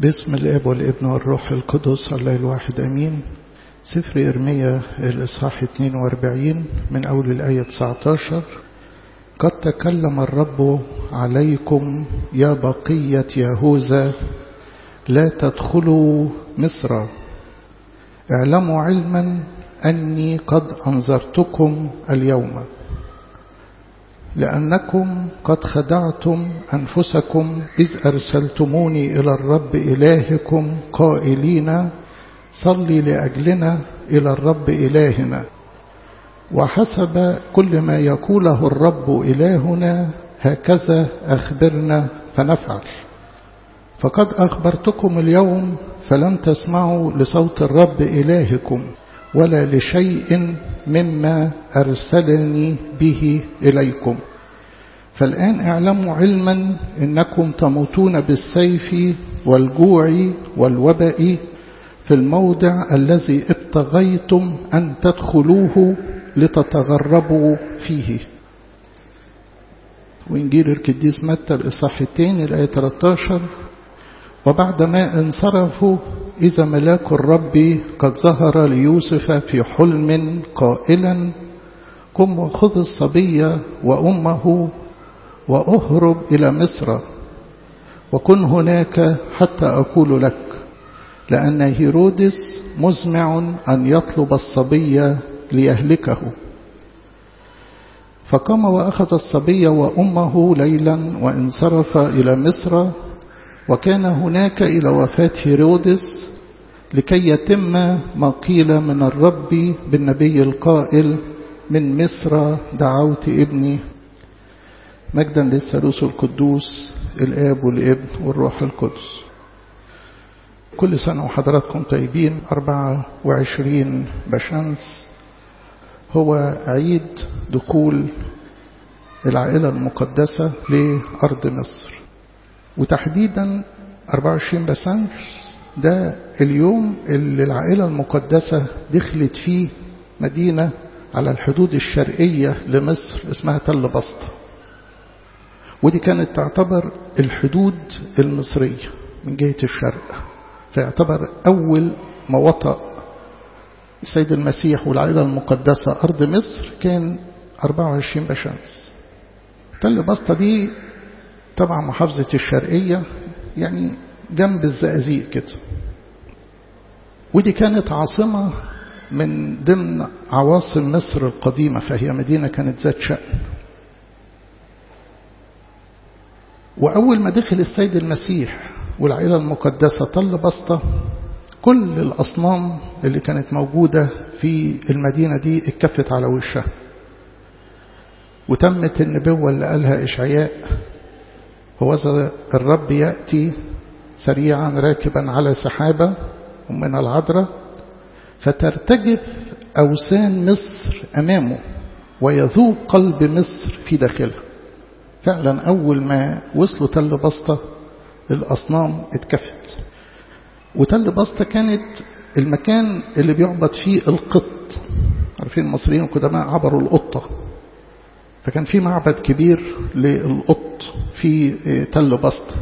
باسم الاب والابن والروح القدس الله الواحد امين سفر ارميا الاصحاح 42 من اول الايه 19 قد تكلم الرب عليكم يا بقيه يهوذا لا تدخلوا مصر اعلموا علما اني قد انذرتكم اليوم لأنكم قد خدعتم أنفسكم إذ أرسلتموني إلى الرب إلهكم قائلين صلي لأجلنا إلى الرب إلهنا وحسب كل ما يقوله الرب إلهنا هكذا أخبرنا فنفعل فقد أخبرتكم اليوم فلم تسمعوا لصوت الرب إلهكم ولا لشيء مما أرسلني به إليكم فالآن اعلموا علما إنكم تموتون بالسيف والجوع والوباء في الموضع الذي ابتغيتم أن تدخلوه لتتغربوا فيه وإنجيل القديس متى الإصحاح الثاني الآية 13 وبعدما انصرفوا إذا ملاك الرب قد ظهر ليوسف في حلم قائلا قم وخذ الصبي وأمه وأهرب إلى مصر وكن هناك حتى أقول لك لأن هيرودس مزمع أن يطلب الصبي ليهلكه فقام وأخذ الصبي وأمه ليلا وانصرف إلى مصر وكان هناك إلى وفاة هيرودس لكي يتم ما قيل من الرب بالنبي القائل من مصر دعوت ابني مجدا للثالوث القدوس الآب والابن والروح القدس كل سنة وحضراتكم طيبين 24 بشمس هو عيد دخول العائلة المقدسة لأرض مصر وتحديدا 24 بسنج ده اليوم اللي العائلة المقدسة دخلت فيه مدينة على الحدود الشرقية لمصر اسمها تل بسطة ودي كانت تعتبر الحدود المصرية من جهة الشرق فيعتبر أول ما وطأ السيد المسيح والعائلة المقدسة أرض مصر كان 24 بشمس تل بسطة دي طبعا محافظة الشرقية يعني جنب الزقازيق كده ودي كانت عاصمة من ضمن عواصم مصر القديمة فهي مدينة كانت ذات شأن وأول ما دخل السيد المسيح والعائلة المقدسة طل بسطة كل الأصنام اللي كانت موجودة في المدينة دي اتكفت على وشها وتمت النبوة اللي قالها إشعياء هو الرب يأتي سريعا راكبا على سحابة ومن العذراء فترتجف أوسان مصر أمامه ويذوب قلب مصر في داخلها فعلا أول ما وصلوا تل بسطة الأصنام اتكفت وتل بسطة كانت المكان اللي بيعبد فيه القط عارفين المصريين القدماء عبروا القطة فكان في معبد كبير للقط في تل بسطة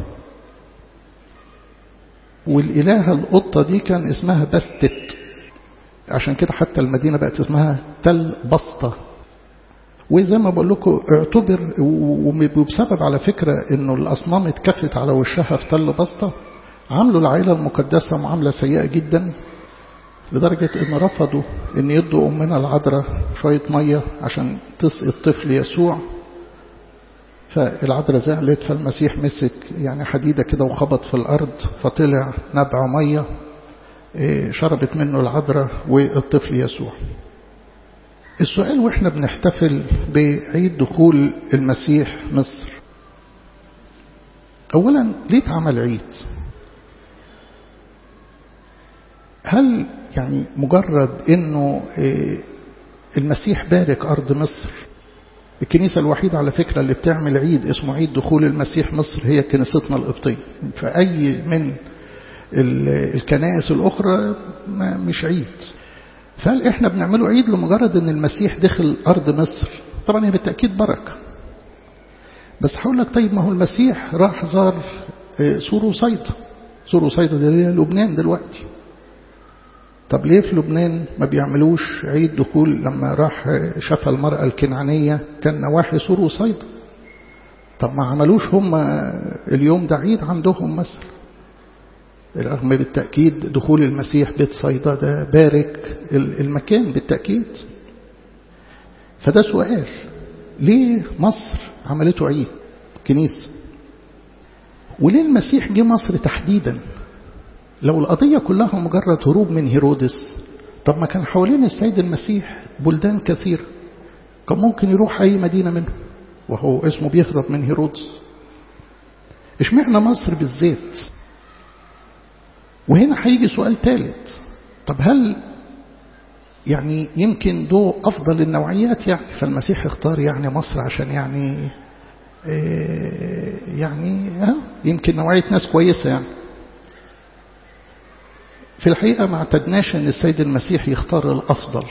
والإلهة القطة دي كان اسمها بستت عشان كده حتى المدينة بقت اسمها تل بسطة وزي ما بقول لكم اعتبر وبسبب على فكرة انه الأصنام اتكفت على وشها في تل بسطة عملوا العائلة المقدسة معاملة سيئة جدا لدرجة ان رفضوا ان يدوا أمنا العذراء شوية مية عشان تسقي الطفل يسوع فالعذراء زعلت فالمسيح مسك يعني حديدة كده وخبط في الأرض فطلع نبع مية شربت منه العذراء والطفل يسوع السؤال واحنا بنحتفل بعيد دخول المسيح مصر أولا ليه اتعمل عيد هل يعني مجرد انه المسيح بارك أرض مصر الكنيسة الوحيدة على فكرة اللي بتعمل عيد اسمه عيد دخول المسيح مصر هي كنيستنا القبطية فأي من الكنائس الأخرى ما مش عيد فهل إحنا بنعمله عيد لمجرد أن المسيح دخل أرض مصر طبعا هي بالتأكيد بركة بس هقول لك طيب ما هو المسيح راح زار سور وصيدا سور وصيدا دي لبنان دلوقتي طب ليه في لبنان ما بيعملوش عيد دخول لما راح شاف المرأة الكنعانية كان نواحي سور وصيدا طب ما عملوش هم اليوم ده عيد عندهم مثلا رغم بالتأكيد دخول المسيح بيت صيدا ده بارك المكان بالتأكيد فده سؤال ليه مصر عملته عيد كنيسة وليه المسيح جه مصر تحديدا لو القضية كلها مجرد هروب من هيرودس طب ما كان حوالين السيد المسيح بلدان كثيرة كان ممكن يروح أي مدينة منهم وهو اسمه بيهرب من هيرودس اشمعنى مصر بالذات وهنا هيجي سؤال ثالث طب هل يعني يمكن دو أفضل النوعيات يعني فالمسيح اختار يعني مصر عشان يعني يعني ها يمكن نوعية ناس كويسة يعني في الحقيقة ما اعتدناش ان السيد المسيح يختار الأفضل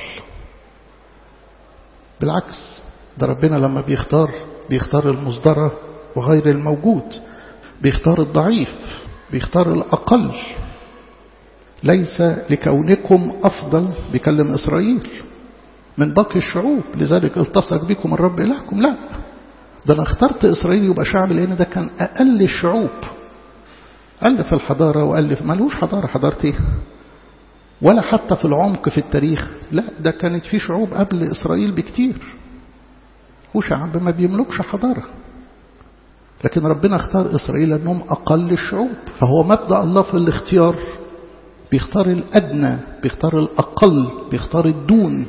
بالعكس ده ربنا لما بيختار بيختار المصدرة وغير الموجود بيختار الضعيف بيختار الأقل ليس لكونكم أفضل بيكلم إسرائيل من باقي الشعوب لذلك التصق بكم الرب إلهكم لا ده أنا اخترت إسرائيل يبقى شعب لأن ده كان أقل الشعوب قال في الحضارة وقال في ملوش حضارة حضارة ايه ولا حتى في العمق في التاريخ لا ده كانت في شعوب قبل إسرائيل بكتير وشعب ما بيملكش حضارة لكن ربنا اختار إسرائيل أنهم أقل الشعوب فهو مبدأ الله في الاختيار بيختار الأدنى بيختار الأقل بيختار الدون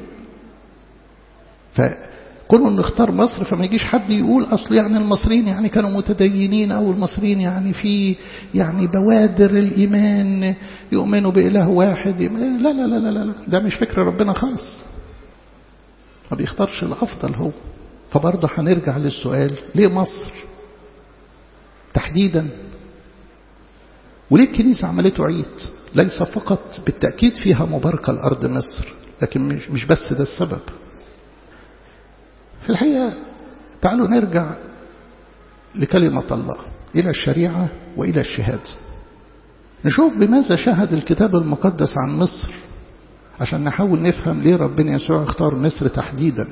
فكونه نختار مصر فما يجيش حد يقول أصل يعني المصريين يعني كانوا متدينين أو المصريين يعني في يعني بوادر الإيمان يؤمنوا بإله واحد لا لا لا لا لا ده مش فكر ربنا خالص ما بيختارش الأفضل هو فبرضه هنرجع للسؤال ليه مصر تحديدا وليه الكنيسة عملته عيد ليس فقط بالتأكيد فيها مباركة الأرض مصر لكن مش, مش بس ده السبب في الحقيقة تعالوا نرجع لكلمة الله إلى الشريعة وإلى الشهادة نشوف بماذا شهد الكتاب المقدس عن مصر عشان نحاول نفهم ليه ربنا يسوع اختار مصر تحديدا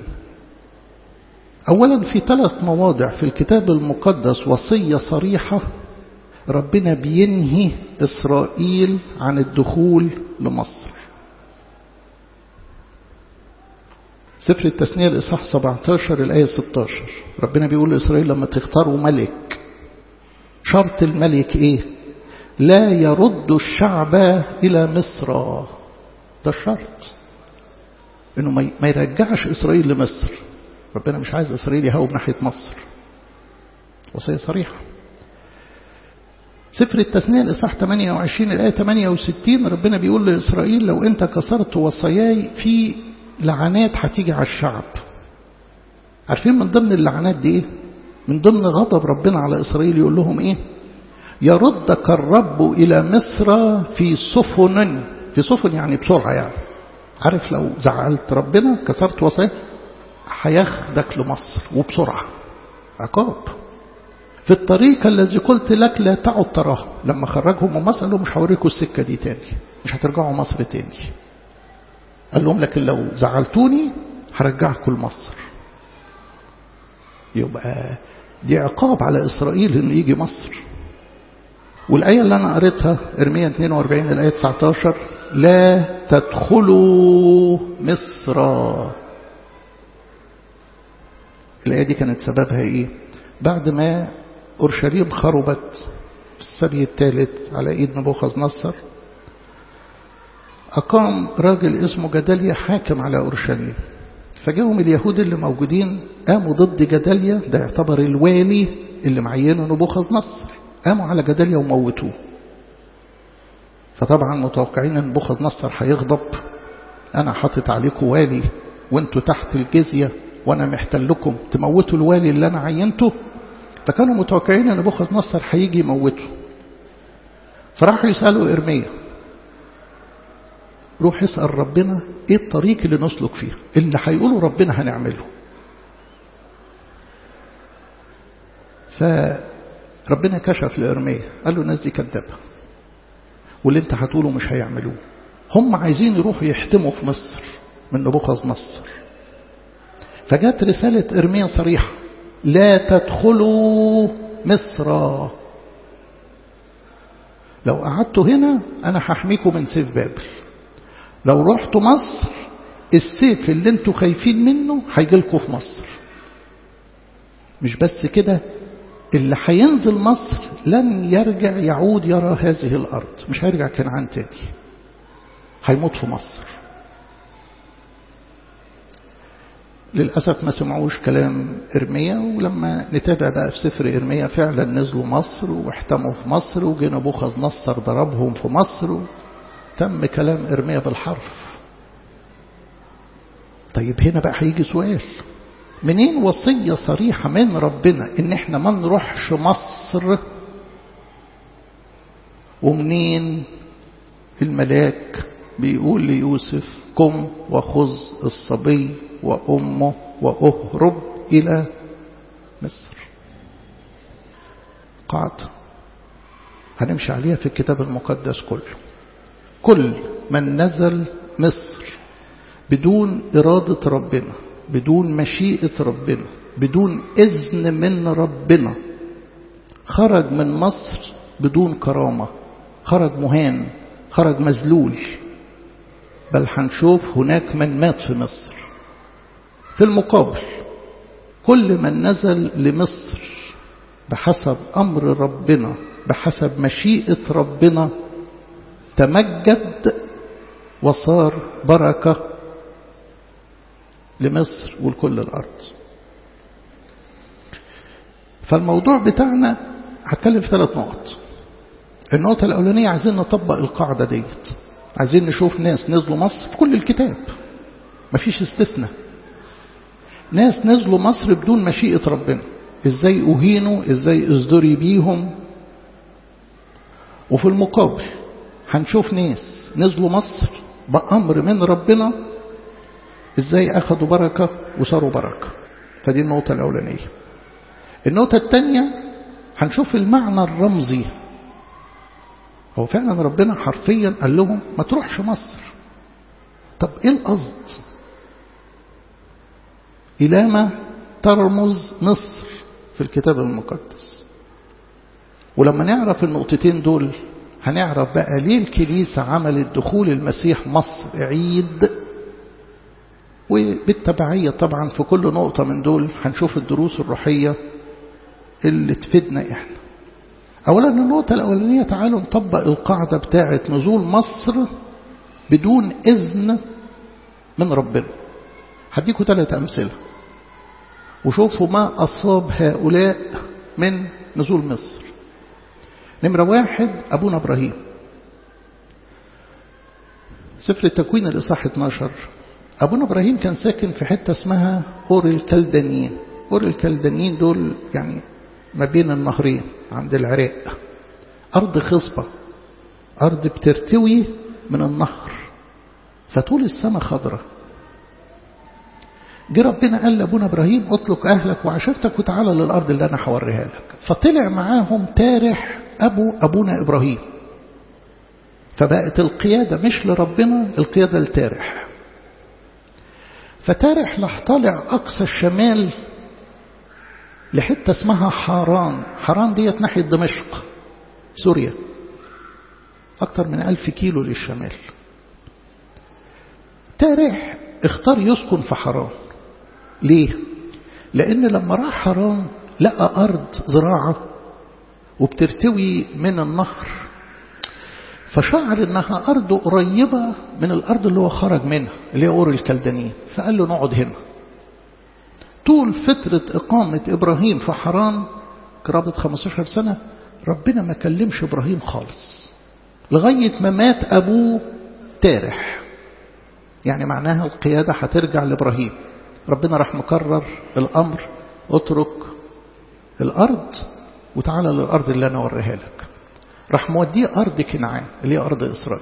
أولا في ثلاث مواضع في الكتاب المقدس وصية صريحة ربنا بينهي إسرائيل عن الدخول لمصر سفر التثنية الإصحاح 17 الآية 16 ربنا بيقول لإسرائيل لما تختاروا ملك شرط الملك إيه لا يرد الشعب إلى مصر ده الشرط إنه ما يرجعش إسرائيل لمصر ربنا مش عايز إسرائيل يهوب ناحية مصر وصية صريحة سفر التثنية الإصحاح 28 الآية 68 ربنا بيقول لإسرائيل لو أنت كسرت وصاياي في لعنات هتيجي على الشعب عارفين من ضمن اللعنات دي ايه من ضمن غضب ربنا على إسرائيل يقول لهم ايه يردك الرب إلى مصر في سفن في سفن يعني بسرعة يعني عارف لو زعلت ربنا كسرت وصايا هياخدك لمصر وبسرعة عقاب في الطريق الذي قلت لك لا تعد تراه لما خرجهم من مصر قال لهم مش هوريكم السكة دي تاني مش هترجعوا مصر تاني قال لهم لكن لو زعلتوني هرجعكم لمصر يبقى دي عقاب على إسرائيل إنه يجي مصر والآية اللي أنا قريتها إرميا 42 الآية 19 لا تدخلوا مصر الآية دي كانت سببها إيه بعد ما أورشليم خربت في السبي الثالث على إيد نبوخذ نصر أقام راجل اسمه جداليا حاكم على أورشليم فجاهم اليهود اللي موجودين قاموا ضد جداليا ده يعتبر الوالي اللي معينه نبوخذ نصر قاموا على جداليا وموتوه فطبعا متوقعين ان نبوخذ نصر هيغضب انا حاطط عليكم والي وانتوا تحت الجزيه وانا محتل لكم تموتوا الوالي اللي انا عينته فكانوا متوقعين ان نبوخذ نصر هيجي يموته فراحوا يسالوا ارميا روح اسال ربنا ايه الطريق اللي نسلك فيه اللي هيقولوا ربنا هنعمله فربنا كشف لارميا قال له الناس دي كذابه واللي انت هتقوله مش هيعملوه هم عايزين يروحوا يحتموا في مصر من نبوخذ نصر فجت رسالة إرميا صريحة لا تدخلوا مصر لو قعدتوا هنا أنا هحميكم من سيف بابل لو رحتوا مصر السيف اللي انتوا خايفين منه هيجيلكم في مصر مش بس كده اللي هينزل مصر لن يرجع يعود يرى هذه الأرض مش هيرجع كنعان تاني هيموت في مصر للأسف ما سمعوش كلام إرميا ولما نتابع بقى في سفر إرميا فعلا نزلوا مصر واحتموا في مصر وجينا بوخذ نصر ضربهم في مصر تم كلام إرميا بالحرف طيب هنا بقى هيجي سؤال منين وصية صريحة من ربنا ان احنا ما نروحش مصر ومنين الملاك بيقول ليوسف قم وخذ الصبي وأمه وأهرب إلى مصر قاعدة هنمشي عليها في الكتاب المقدس كله كل من نزل مصر بدون إرادة ربنا بدون مشيئة ربنا بدون إذن من ربنا خرج من مصر بدون كرامة خرج مهان خرج مذلول بل هنشوف هناك من مات في مصر في المقابل كل من نزل لمصر بحسب أمر ربنا بحسب مشيئة ربنا تمجد وصار بركة لمصر ولكل الأرض فالموضوع بتاعنا هتكلم في ثلاث نقط النقطة الأولانية عايزين نطبق القاعدة ديت عايزين نشوف ناس نزلوا مصر في كل الكتاب مفيش استثناء ناس نزلوا مصر بدون مشيئة ربنا ازاي أهينوا ازاي ازدري بيهم وفي المقابل هنشوف ناس نزلوا مصر بأمر من ربنا ازاي أخذوا بركة وصاروا بركة فدي النقطة الأولانية النقطة الثانية هنشوف المعنى الرمزي هو فعلا ربنا حرفيا قال لهم ما تروحش مصر طب ايه القصد إلى ما ترمز مصر في الكتاب المقدس ولما نعرف النقطتين دول هنعرف بقى ليه الكنيسة عملت دخول المسيح مصر عيد وبالتبعية طبعا في كل نقطة من دول هنشوف الدروس الروحية اللي تفيدنا احنا اولا النقطة الاولانية تعالوا نطبق القاعدة بتاعة نزول مصر بدون اذن من ربنا هديكم ثلاث امثلة وشوفوا ما اصاب هؤلاء من نزول مصر نمرة واحد ابونا ابراهيم سفر التكوين الاصحاح 12 ابونا ابراهيم كان ساكن في حتة اسمها اور الكلدانيين اور الكلدانيين دول يعني ما بين النهرين عند العراق أرض خصبة أرض بترتوي من النهر فطول السنة خضرة جه ربنا قال لأبونا إبراهيم اطلق أهلك وعشيرتك وتعالى للأرض اللي أنا هوريها لك فطلع معاهم تارح أبو أبونا إبراهيم فبقت القيادة مش لربنا القيادة لتارح فتارح راح طالع أقصى الشمال لحتة اسمها حاران حاران ديت ناحية دمشق سوريا أكثر من ألف كيلو للشمال تاريح اختار يسكن في حران ليه؟ لأن لما راح حران لقى أرض زراعة وبترتوي من النهر فشعر انها ارض قريبة من الارض اللي هو خرج منها اللي هي اور الكلدانيين فقال له نقعد هنا طول فترة إقامة إبراهيم في حران قرابة 15 سنة ربنا ما كلمش إبراهيم خالص لغاية ما مات أبوه تارح يعني معناها القيادة هترجع لإبراهيم ربنا راح مكرر الأمر اترك الأرض وتعالى للأرض اللي أنا أوريها لك راح موديه أرض كنعان اللي هي أرض إسرائيل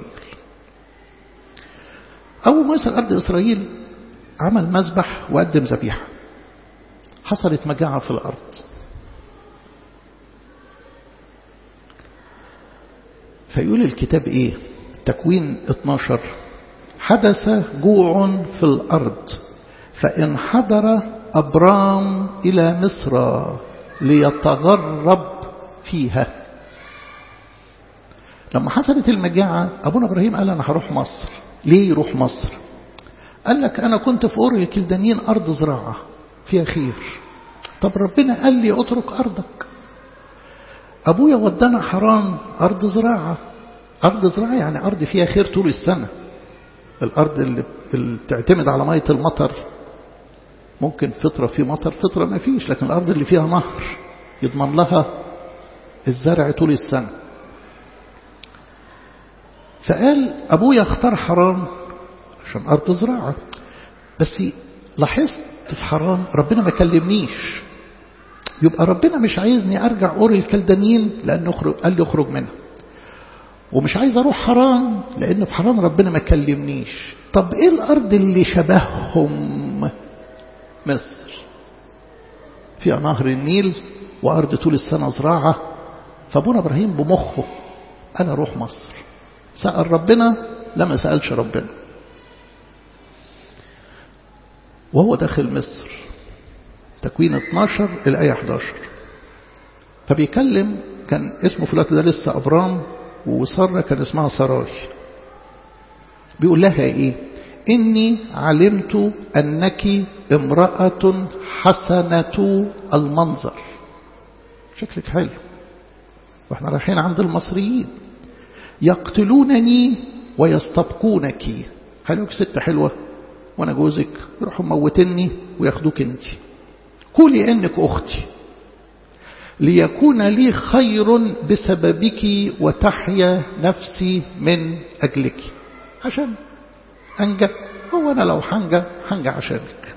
أول ما يصل أرض إسرائيل عمل مذبح وقدم ذبيحه حصلت مجاعة في الأرض فيقول الكتاب ايه تكوين 12 حدث جوع في الأرض فانحدر أبرام إلى مصر ليتغرب فيها لما حصلت المجاعة أبونا إبراهيم قال أنا هروح مصر ليه يروح مصر قال لك أنا كنت في أور الكلدانيين أرض زراعة فيها خير طب ربنا قال لي اترك أرضك أبويا ودانا حران أرض زراعة أرض زراعة يعني أرض فيها خير طول السنة الأرض اللي بتعتمد على مية المطر ممكن فترة في مطر فترة ما فيش لكن الأرض اللي فيها نهر يضمن لها الزرع طول السنة فقال أبويا اختار حران عشان أرض زراعة بس لاحظت في حران ربنا ما كلمنيش يبقى ربنا مش عايزني أرجع أور الكلدانيين لأنه أخرج قال لي أخرج منها ومش عايز أروح حران لأن في حران ربنا ما كلمنيش طب إيه الأرض اللي شبههم مصر فيها نهر النيل وأرض طول السنة زراعة فابونا إبراهيم بمخه أنا أروح مصر سأل ربنا لما سألش ربنا وهو داخل مصر تكوين 12 الآية 11 فبيكلم كان اسمه في الوقت ده لسه أبرام وسارة كان اسمها سراي بيقول لها إيه إني علمت أنك امرأة حسنة المنظر شكلك حلو واحنا رايحين عند المصريين يقتلونني ويستبقونك خلوك ست حلوة وانا جوزك يروحوا موتني وياخدوك انت قولي انك اختي ليكون لي خير بسببك وتحيا نفسي من اجلك عشان انجى هو انا لو حنجى حنجى عشانك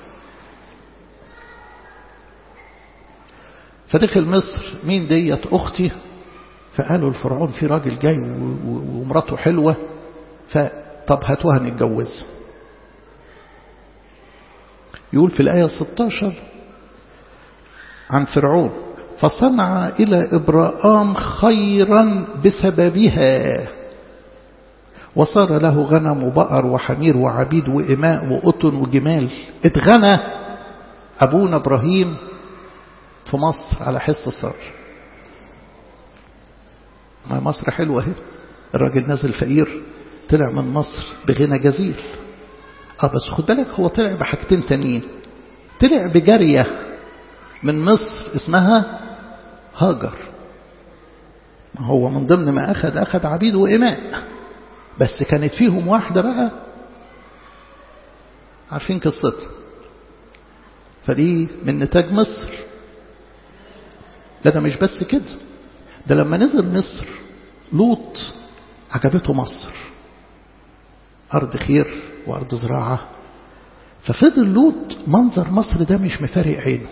فدخل مصر مين ديت اختي فقالوا الفرعون في راجل جاي ومراته حلوة فطب هاتوها نتجوز يقول في الآية 16 عن فرعون فصنع إلى إبراءام خيرا بسببها وصار له غنم وبقر وحمير وعبيد وإماء وقطن وجمال اتغنى أبونا إبراهيم في مصر على حس الصار ما مصر حلوة اهي الراجل نازل فقير طلع من مصر بغنى جزيل اه بس خد بالك هو طلع بحاجتين تانيين طلع بجارية من مصر اسمها هاجر ما هو من ضمن ما أخذ أخذ عبيد وإماء بس كانت فيهم واحدة بقى عارفين قصتها فدي من نتاج مصر لا ده مش بس كده ده لما نزل مصر لوط عجبته مصر أرض خير وأرض زراعة ففضل لوط منظر مصر ده مش مفارق عينه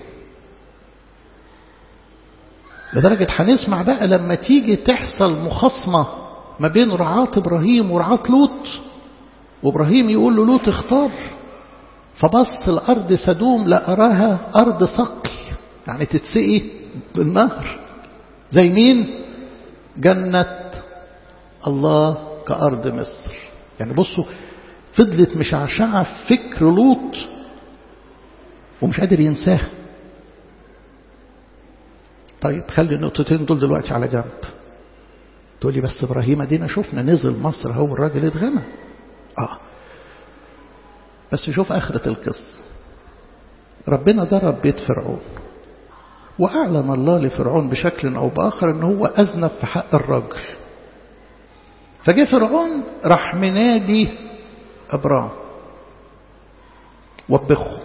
لدرجة هنسمع بقى لما تيجي تحصل مخاصمة ما بين رعاة إبراهيم ورعاة لوط وإبراهيم يقول له لوط اختار فبص الأرض سدوم لأراها أرض سقي يعني تتسقي بالنهر زي مين جنة الله كأرض مصر يعني بصوا فضلت مشعشعة في فكر لوط ومش قادر ينساها طيب خلي النقطتين دول دلوقتي على جنب تقول لي بس ابراهيم ادينا شفنا نزل مصر هو الراجل اتغنى اه بس شوف اخرة القصة ربنا ضرب بيت فرعون واعلن الله لفرعون بشكل او باخر ان هو اذنب في حق الراجل فجاء فرعون راح منادي ابرام وبخه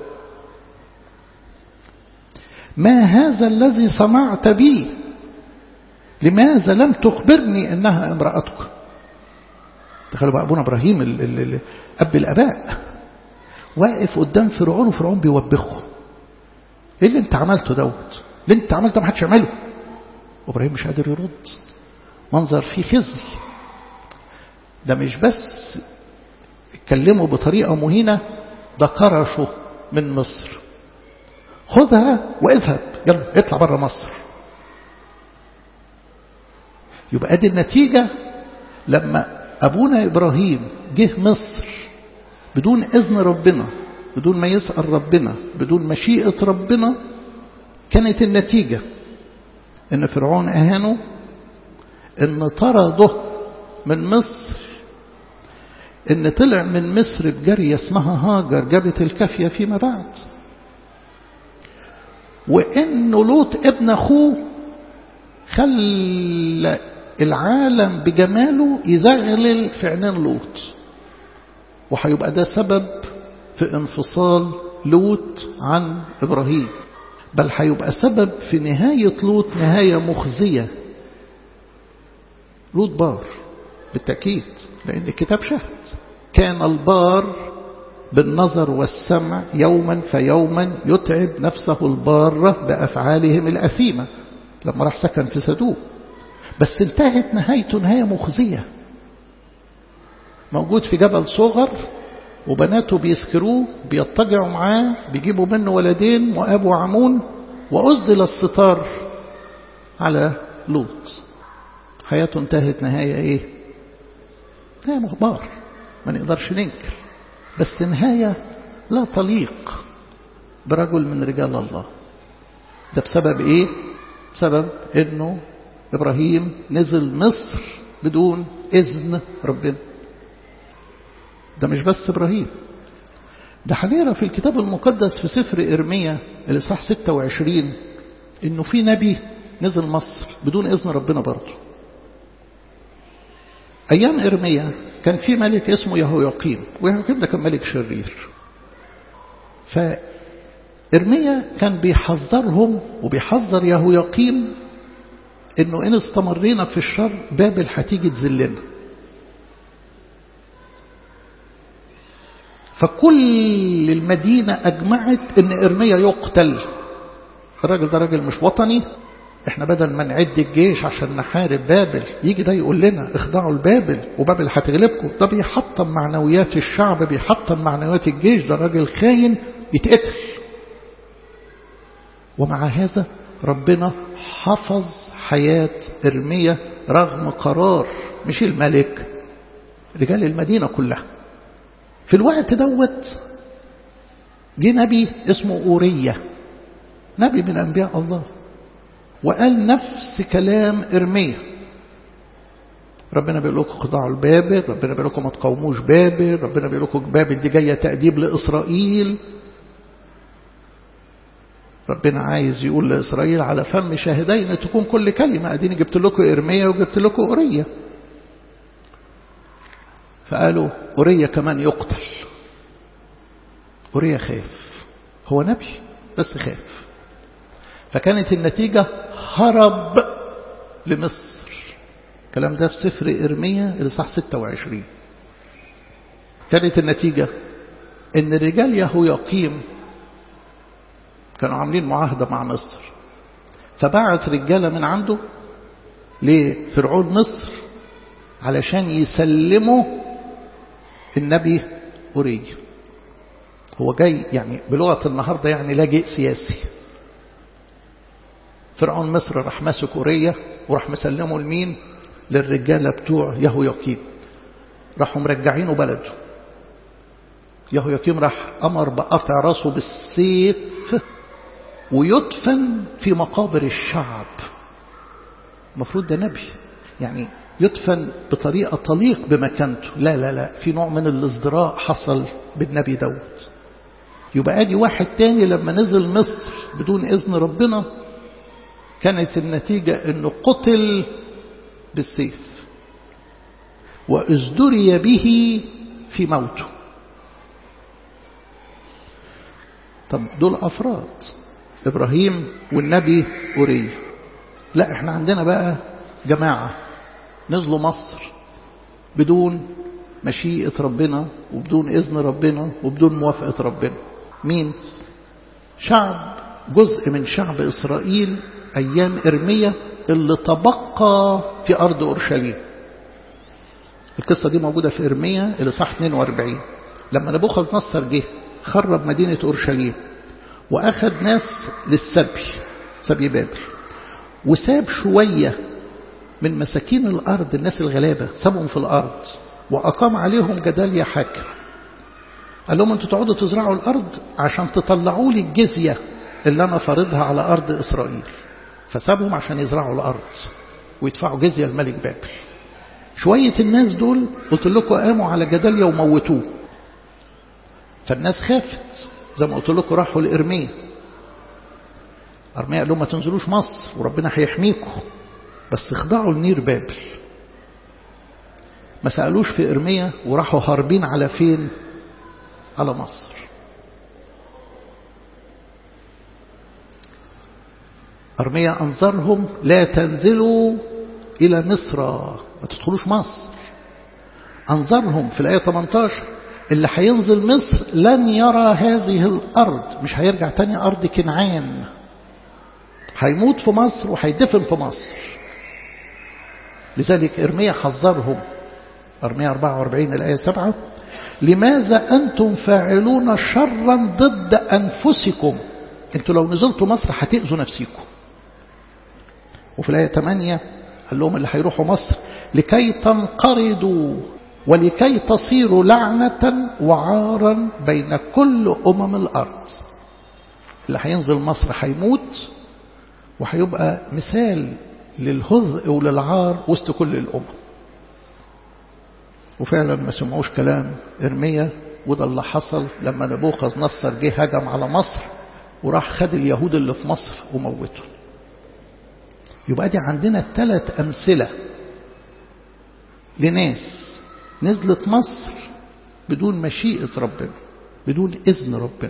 ما هذا الذي صنعت بي لماذا لم تخبرني انها امرأتك تخيلوا بقى ابونا ابراهيم ال ال ال اب الاباء واقف قدام فرعون وفرعون بيوبخه ايه اللي انت عملته دوت اللي انت عملته ما حدش يعمله وابراهيم مش قادر يرد منظر فيه خزي ده مش بس اتكلموا بطريقة مهينة ده كرشه من مصر خذها واذهب يلا اطلع بره مصر يبقى ادي النتيجة لما أبونا إبراهيم جه مصر بدون إذن ربنا بدون ما يسأل ربنا بدون مشيئة ربنا كانت النتيجة إن فرعون أهانه إن طرده من مصر إن طلع من مصر بجارية اسمها هاجر جابت الكافية فيما بعد وإنه لوط ابن أخوه خلى العالم بجماله يزغلل في عينين لوط وهيبقى ده سبب في انفصال لوط عن إبراهيم بل هيبقى سبب في نهاية لوط نهاية مخزية لوط بار بالتأكيد لأن الكتاب شهد كان البار بالنظر والسمع يوما فيوما يتعب نفسه البارة بأفعالهم الأثيمة لما راح سكن في سدوم بس انتهت نهايته نهاية مخزية موجود في جبل صغر وبناته بيسكروه بيضطجعوا معاه بيجيبوا منه ولدين مؤاب وعمون وأسدل الستار على لوط حياته انتهت نهاية ايه نهاية مخبار ما نقدرش ننكر بس نهاية لا تليق برجل من رجال الله ده بسبب ايه بسبب انه ابراهيم نزل مصر بدون اذن ربنا ده مش بس ابراهيم ده هنقرا في الكتاب المقدس في سفر ارميا الاصحاح 26 انه في نبي نزل مصر بدون اذن ربنا برضه ايام ارميا كان في ملك اسمه يهوياقيم ويهوياقيم ده كان ملك شرير فإرميا كان بيحذرهم وبيحذر يهوياقيم انه ان استمرينا في الشر بابل هتيجي تذلنا فكل المدينة أجمعت إن إرميا يقتل الراجل ده راجل مش وطني احنا بدل ما نعد الجيش عشان نحارب بابل يجي ده يقول لنا اخضعوا لبابل وبابل هتغلبكم ده بيحطم معنويات الشعب بيحطم معنويات الجيش ده راجل خاين يتقتل ومع هذا ربنا حفظ حياة إرميا رغم قرار مش الملك رجال المدينة كلها في الوقت دوت جه نبي اسمه أورية نبي من أنبياء الله وقال نفس كلام إرميا ربنا بيقول لكم خضعوا لبابل ربنا بيقول لكم ما تقاوموش بابل ربنا بيقول لكم بابل دي جاية تأديب لإسرائيل ربنا عايز يقول لإسرائيل على فم شاهدين تكون كل كلمة أديني جبت لكم إرميا وجبت لكم أورية فقالوا أورية كمان يقتل أورية خاف هو نبي بس خاف فكانت النتيجة هرب لمصر الكلام ده في سفر إرميا الإصحاح 26 كانت النتيجة إن رجال يهوياقيم كانوا عاملين معاهدة مع مصر فبعت رجالة من عنده لفرعون مصر علشان يسلموا النبي أوري هو جاي يعني بلغة النهاردة يعني لاجئ سياسي فرعون مصر راح ماسك أورية وراح مسلمه لمين للرجالة بتوع يهوياقيم راحوا مرجعينه بلده يهوياقيم راح أمر بقطع راسه بالسيف ويدفن في مقابر الشعب المفروض ده نبي يعني يدفن بطريقة تليق بمكانته لا لا لا في نوع من الازدراء حصل بالنبي داود يبقى ادي واحد تاني لما نزل مصر بدون اذن ربنا كانت النتيجة انه قتل بالسيف وازدري به في موته طب دول افراد ابراهيم والنبي اوري لا احنا عندنا بقى جماعة نزلوا مصر بدون مشيئة ربنا وبدون إذن ربنا وبدون موافقة ربنا مين شعب جزء من شعب إسرائيل أيام إرمية اللي تبقى في أرض أورشليم القصة دي موجودة في إرمية اللي صح 42 لما نبوخذ نصر جه خرب مدينة أورشليم وأخذ ناس للسبي سبي بابل وساب شوية من مساكين الأرض الناس الغلابة سابهم في الأرض وأقام عليهم جداليا حاكم قال لهم أنتوا تقعدوا تزرعوا الأرض عشان تطلعوا لي الجزية اللي أنا فارضها على أرض إسرائيل فسابهم عشان يزرعوا الأرض ويدفعوا جزية لملك بابل شوية الناس دول قلت لكم قاموا على جداليا وموتوه فالناس خافت زي ما قلت لكم راحوا لإرميا أرميا قال لهم ما تنزلوش مصر وربنا هيحميكم بس اخضعوا لنير بابل ما سألوش في إرميا وراحوا هاربين على فين على مصر أرميا أنظرهم لا تنزلوا إلى مصر ما تدخلوش مصر أنظرهم في الآية 18 اللي هينزل مصر لن يرى هذه الأرض مش هيرجع تاني أرض كنعان هيموت في مصر وهيدفن في مصر لذلك إرميا حذرهم أرميا 44 الآية 7 لماذا أنتم فاعلون شرا ضد أنفسكم أنتوا لو نزلتوا مصر هتأذوا نفسكم وفي الآية 8 قال لهم اللي هيروحوا مصر لكي تنقرضوا ولكي تصيروا لعنة وعارا بين كل أمم الأرض اللي هينزل مصر هيموت وهيبقى مثال للهذء وللعار وسط كل الأمم وفعلا ما سمعوش كلام إرميا وده اللي حصل لما نبوخذ نصر جه هجم على مصر وراح خد اليهود اللي في مصر وموته يبقى دي عندنا ثلاث أمثلة لناس نزلت مصر بدون مشيئة ربنا بدون إذن ربنا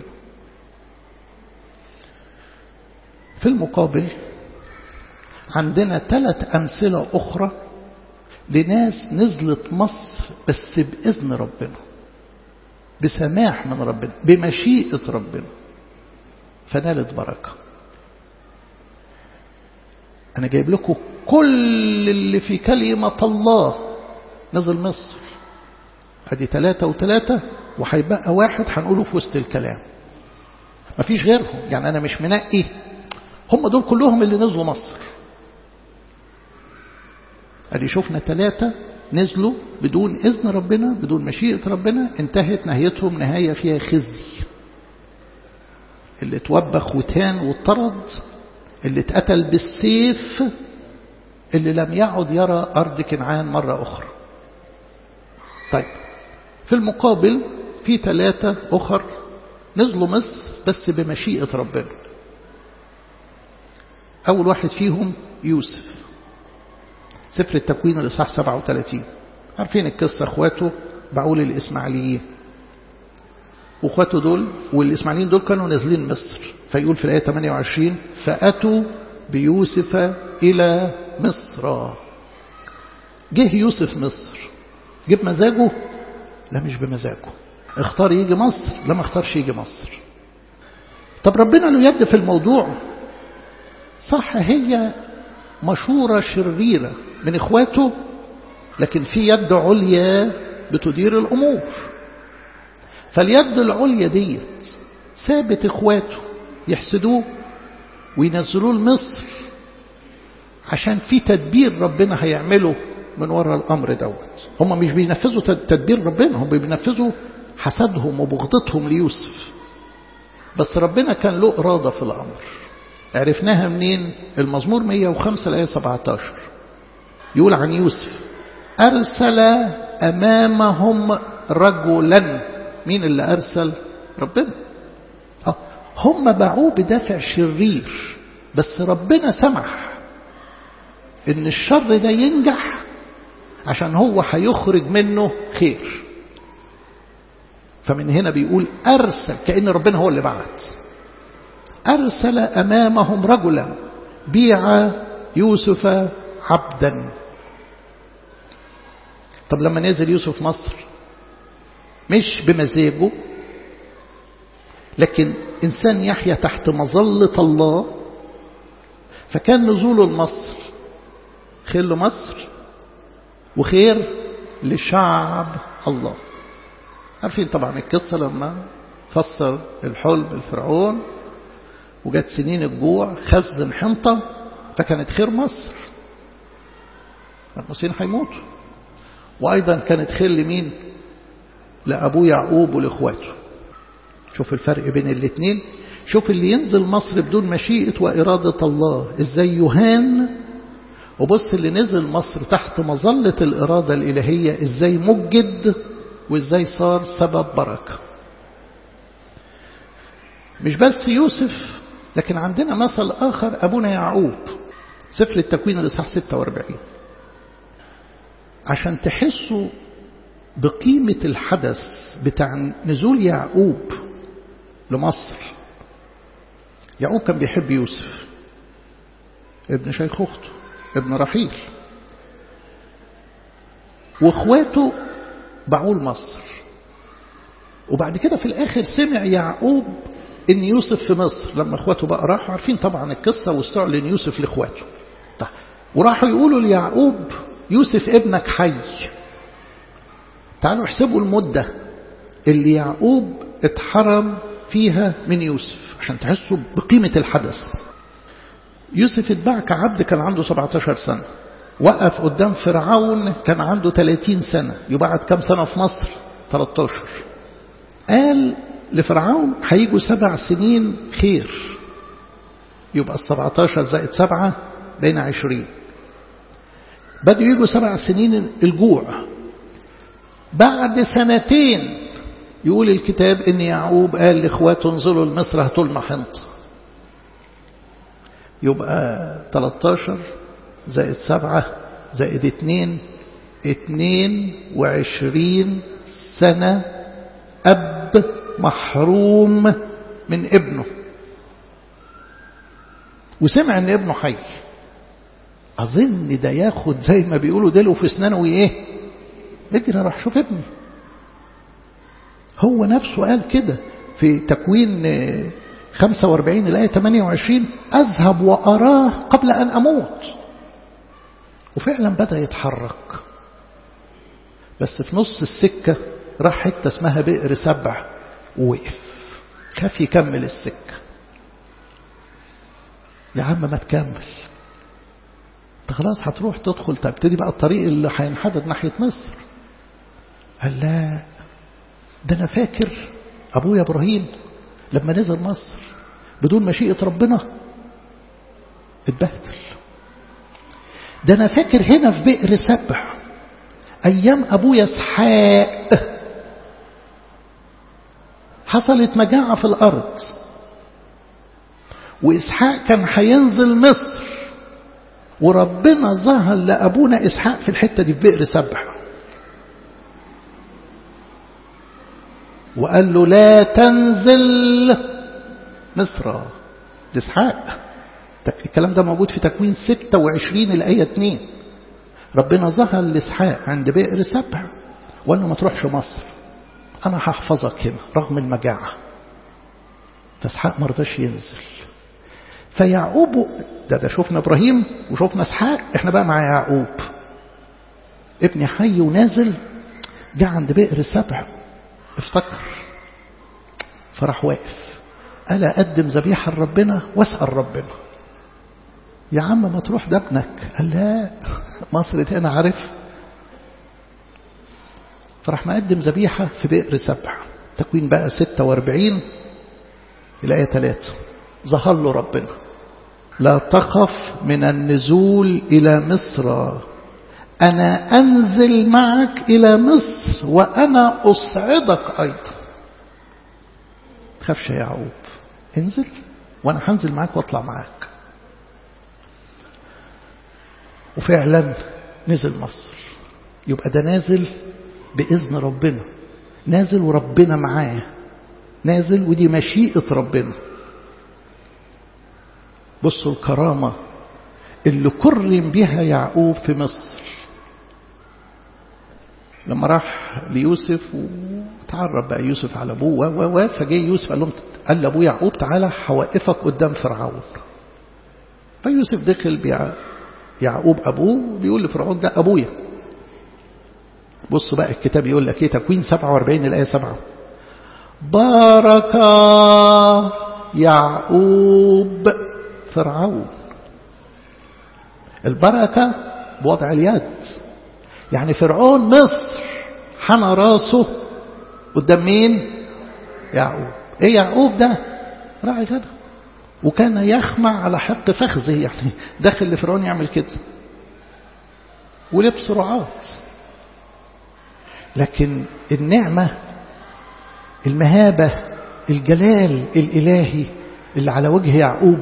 في المقابل عندنا ثلاث أمثلة أخرى لناس نزلت مصر بس بإذن ربنا بسماح من ربنا بمشيئة ربنا فنالت بركة أنا جايب لكم كل اللي في كلمة الله نزل مصر ادي ثلاثة وثلاثة وهيبقى واحد هنقوله في وسط الكلام مفيش غيرهم يعني أنا مش منقي هم دول كلهم اللي نزلوا مصر ادي شفنا ثلاثة نزلوا بدون إذن ربنا بدون مشيئة ربنا انتهت نهايتهم نهاية فيها خزي اللي اتوبخ وتان واضطرد اللي اتقتل بالسيف اللي لم يعد يرى أرض كنعان مرة أخرى طيب في المقابل في ثلاثة أخر نزلوا مصر بس بمشيئة ربنا أول واحد فيهم يوسف سفر التكوين الإصحاح 37 عارفين القصة أخواته بعول الإسماعيليين وأخواته دول والإسماعيليين دول كانوا نازلين مصر فيقول في الآية 28 فأتوا بيوسف إلى مصر جه يوسف مصر جه بمزاجه لا مش بمزاجه اختار يجي مصر لا ما اختارش يجي مصر طب ربنا له يد في الموضوع صح هي مشورة شريرة من اخواته لكن في يد عليا بتدير الامور فاليد العليا ديت سابت اخواته يحسدوه وينزلوه لمصر عشان في تدبير ربنا هيعمله من وراء الامر دوت هم مش بينفذوا تدبير ربنا هم بينفذوا حسدهم وبغضتهم ليوسف بس ربنا كان له اراده في الامر عرفناها منين المزمور 105 الآية 17 يقول عن يوسف أرسل أمامهم رجلا مين اللي أرسل ربنا هم باعوه بدافع شرير بس ربنا سمح ان الشر ده ينجح عشان هو هيخرج منه خير فمن هنا بيقول أرسل كأن ربنا هو اللي بعت أرسل أمامهم رجلا بيع يوسف عبدا طب لما نزل يوسف مصر مش بمزاجه لكن إنسان يحيا تحت مظلة الله فكان نزوله لمصر خير لمصر وخير لشعب الله عارفين طبعا القصة لما فسر الحلم الفرعون وجت سنين الجوع خزن حنطة فكانت خير مصر المصريين هيموتوا وأيضا كانت خير لمين لأبوه يعقوب ولإخواته شوف الفرق بين الاثنين شوف اللي ينزل مصر بدون مشيئة وإرادة الله إزاي يهان وبص اللي نزل مصر تحت مظلة الإرادة الإلهية إزاي مجد وإزاي صار سبب بركة مش بس يوسف لكن عندنا مثل آخر أبونا يعقوب سفر التكوين الإصحاح 46 عشان تحسوا بقيمة الحدث بتاع نزول يعقوب لمصر يعقوب كان بيحب يوسف ابن شيخ أخته ابن رحيل واخواته باعوه لمصر وبعد كده في الآخر سمع يعقوب ان يوسف في مصر لما اخواته بقى راحوا عارفين طبعا القصة واستعلن يوسف لاخواته طيب وراحوا يقولوا ليعقوب يوسف ابنك حي تعالوا احسبوا المدة اللي يعقوب اتحرم فيها من يوسف عشان تحسوا بقيمة الحدث يوسف اتباع كعبد كان عنده 17 سنة وقف قدام فرعون كان عنده 30 سنة يبعد كم سنة في مصر 13 قال لفرعون هيجوا سبع سنين خير يبقى السبعتاشر زائد سبعة بين عشرين بدوا يجوا سبع سنين الجوع بعد سنتين يقول الكتاب ان يعقوب قال لاخواته انزلوا لمصر هاتوا لنا حنطه يبقى 13 زائد 7 زائد 2 22 سنة أب محروم من ابنه وسمع ان ابنه حي أظن ده ياخد زي ما بيقولوا دلو في اسنانه وإيه اجري راح شوف ابني هو نفسه قال كده في تكوين 45 الآية 28 أذهب وأراه قبل أن أموت وفعلا بدأ يتحرك بس في نص السكة راح حتة اسمها بئر سبع ووقف خاف يكمل السكة يا عم ما تكمل انت خلاص هتروح تدخل تبتدي بقى الطريق اللي هينحدر ناحية مصر قال لا ده انا فاكر ابويا ابراهيم لما نزل مصر بدون مشيئة ربنا اتبهدل ده انا فاكر هنا في بئر سبع ايام ابويا اسحاق حصلت مجاعة في الارض واسحاق كان هينزل مصر وربنا ظهر لابونا اسحاق في الحته دي في بئر سبع وقال له لا تنزل مصر لإسحاق الكلام ده موجود في تكوين 26 الآية 2 ربنا ظهر لإسحاق عند بئر سبع وقال له ما تروحش مصر أنا هحفظك هنا رغم المجاعة فإسحاق ما رضاش ينزل فيعقوب ده ده شفنا إبراهيم وشفنا إسحاق إحنا بقى مع يعقوب ابني حي ونازل جه عند بئر سبع افتكر فراح واقف قال أقدم ذبيحة لربنا واسأل ربنا يا عم ما تروح ده ابنك قال لا مصر دي أنا عارف فراح مقدم ذبيحة في بئر سبع تكوين بقى 46 الآية 3 ظهر له ربنا لا تخف من النزول إلى مصر أنا أنزل معك إلى مصر وأنا أصعدك أيضا تخافش يا يعقوب انزل وأنا هنزل معاك وأطلع معاك وفعلا نزل مصر يبقى ده نازل بإذن ربنا نازل وربنا معاه نازل ودي مشيئة ربنا بصوا الكرامة اللي كرم بها يعقوب في مصر لما راح ليوسف وتعرف بقى يوسف على ابوه و و فجه يوسف قال لهم قال لابوه يعقوب تعالى هوقفك قدام فرعون فيوسف دخل بيع يعقوب ابوه بيقول لفرعون ده ابويا بصوا بقى الكتاب يقول لك ايه تكوين 47 الايه 7 بارك يعقوب فرعون البركه بوضع اليد يعني فرعون مصر حنى راسه قدام مين يعقوب ايه يعقوب ده راعي غنم وكان يخمع على حق فخذه يعني داخل لفرعون يعمل كده ولبس رعاة لكن النعمة المهابة الجلال الإلهي اللي على وجه يعقوب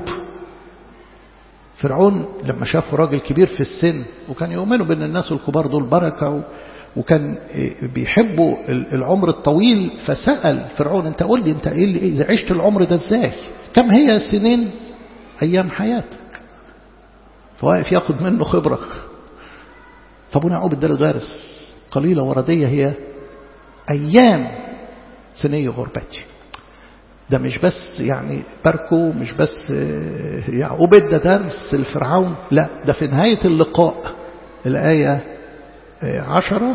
فرعون لما شافه راجل كبير في السن وكان يؤمنوا بأن الناس الكبار دول بركة وكان بيحبوا العمر الطويل فسأل فرعون انت قول لي انت ايه اللي إذا عشت العمر ده ازاي كم هي سنين ايام حياتك فواقف ياخد منه خبرة فابونا يعقوب اداله درس قليلة وردية هي ايام سنية غربتي ده مش بس يعني باركو مش بس يعقوب ادى درس لفرعون لا ده في نهاية اللقاء الآية عشرة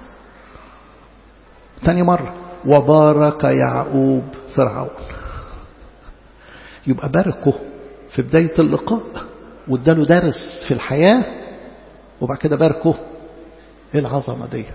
تاني مرة وبارك يعقوب فرعون يبقى باركه في بداية اللقاء واداله درس في الحياة وبعد كده باركه ايه العظمة ديت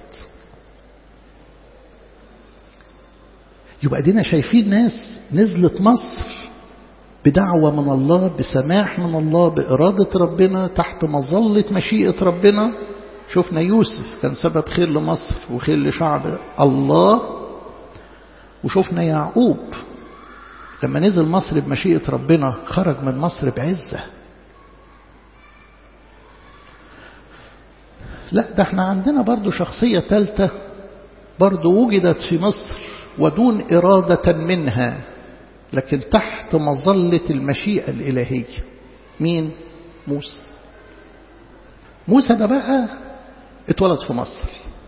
يبقى دينا شايفين ناس نزلت مصر بدعوة من الله بسماح من الله بإرادة ربنا تحت مظلة مشيئة ربنا شفنا يوسف كان سبب خير لمصر وخير لشعب الله وشفنا يعقوب لما نزل مصر بمشيئة ربنا خرج من مصر بعزة لا ده احنا عندنا برضو شخصية ثالثة برضو وجدت في مصر ودون إرادة منها لكن تحت مظلة المشيئة الإلهية مين؟ موسى موسى ده بقى اتولد في مصر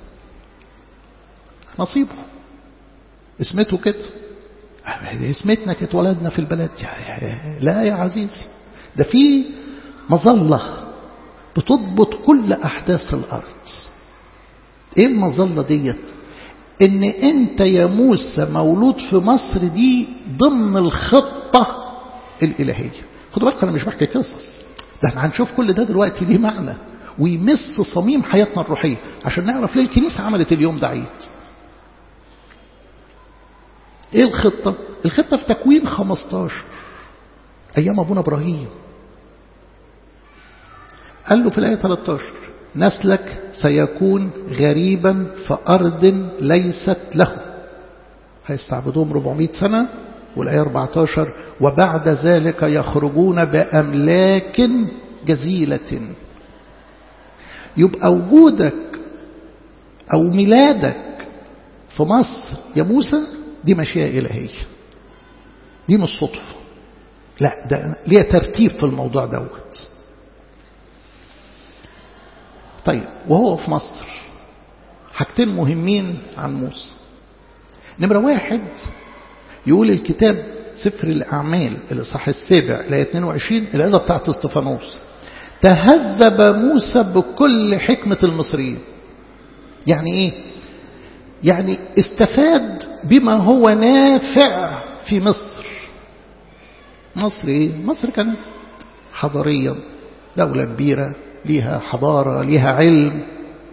نصيبه اسمته كده اسمتنا اتولدنا في البلد لا يا عزيزي ده في مظلة بتضبط كل أحداث الأرض ايه المظلة ديت ان انت يا موسى مولود في مصر دي ضمن الخطة الإلهية خدوا بالكم انا مش بحكي قصص ده احنا هنشوف كل ده دلوقتي ليه معنى ويمس صميم حياتنا الروحية عشان نعرف ليه الكنيسة عملت اليوم ده عيد ايه الخطة الخطة في تكوين 15 ايام ابونا ابراهيم قال له في الآية 13 نسلك سيكون غريبا في أرض ليست له هيستعبدوهم 400 سنة والآية 14 وبعد ذلك يخرجون بأملاك جزيلة يبقى وجودك أو ميلادك في مصر يا موسى دي مشيئة إلهية دي مش صدفة لا ده ليه ترتيب في الموضوع دوت طيب وهو في مصر حاجتين مهمين عن موسى نمرة واحد يقول الكتاب سفر الأعمال الإصحاح السابع الآية 22 الآية بتاعت استفانوس تهذب موسى بكل حكمة المصريين يعني إيه؟ يعني استفاد بما هو نافع في مصر مصر إيه؟ مصر كانت حضاريا دولة كبيرة ليها حضارة ليها علم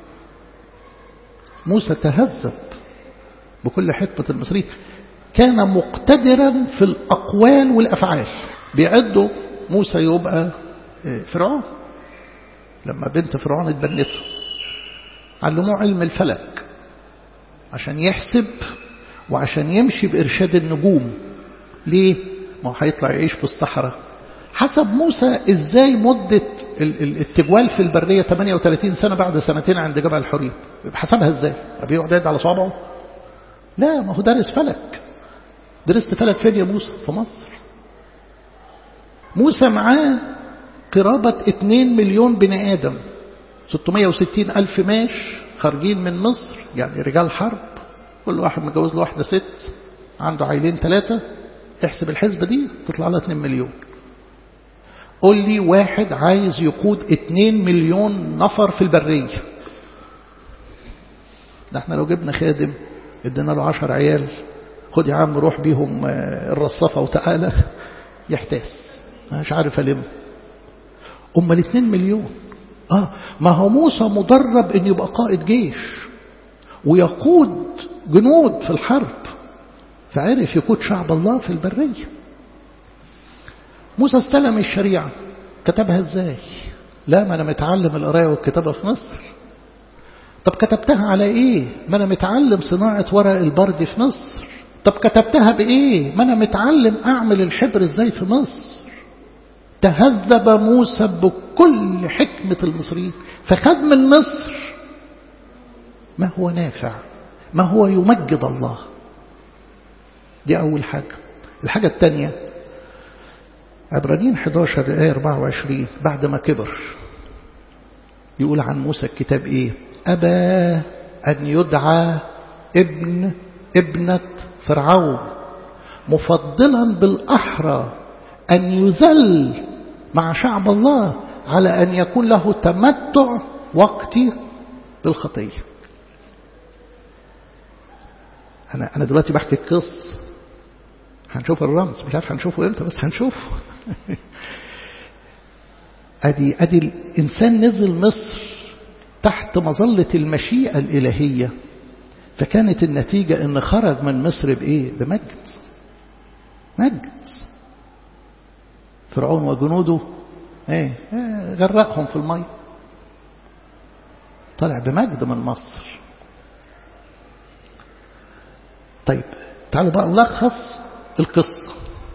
موسى تهذب بكل حكمة المصريين كان مقتدرا في الأقوال والأفعال بيعدوا موسى يبقى فرعون لما بنت فرعون اتبنته علموه علم الفلك عشان يحسب وعشان يمشي بإرشاد النجوم ليه؟ ما هو هيطلع يعيش في الصحراء حسب موسى ازاي مدة التجوال في البرية 38 سنة بعد سنتين عند جبل الحريب حسبها ازاي بيقعد يد على صوابعه لا ما هو دارس فلك درست فلك فين يا موسى في مصر موسى معاه قرابة 2 مليون بني آدم 660 ألف ماش خارجين من مصر يعني رجال حرب كل واحد متجوز له واحدة ست عنده عيلين ثلاثة احسب الحسبة دي تطلع لها 2 مليون قول لي واحد عايز يقود 2 مليون نفر في البرية ده احنا لو جبنا خادم ادينا له 10 عيال خد يا عم روح بيهم الرصافة وتعالى يحتاس مش عارف ألم أما الاثنين مليون آه ما هو موسى مدرب أن يبقى قائد جيش ويقود جنود في الحرب فعرف يقود شعب الله في البرية موسى استلم الشريعة كتبها ازاي لا ما انا متعلم القرايه والكتابه في مصر طب كتبتها على ايه ما انا متعلم صناعه ورق البرد في مصر طب كتبتها بايه ما انا متعلم اعمل الحبر ازاي في مصر تهذب موسى بكل حكمه المصريين فخد من مصر ما هو نافع ما هو يمجد الله دي اول حاجه الحاجه الثانيه عبرانيين 11 آية 24 بعد ما كبر يقول عن موسى الكتاب إيه أبى أن يدعى ابن ابنة فرعون مفضلا بالأحرى أن يذل مع شعب الله على أن يكون له تمتع وقتي بالخطية أنا أنا دلوقتي بحكي القصة هنشوف الرمز مش عارف هنشوفه امتى بس هنشوفه ادي ادي الانسان نزل مصر تحت مظله المشيئه الالهيه فكانت النتيجه ان خرج من مصر بايه بمجد مجد فرعون وجنوده ايه, إيه غرقهم في الميه طلع بمجد من مصر طيب تعالوا بقى نلخص القصة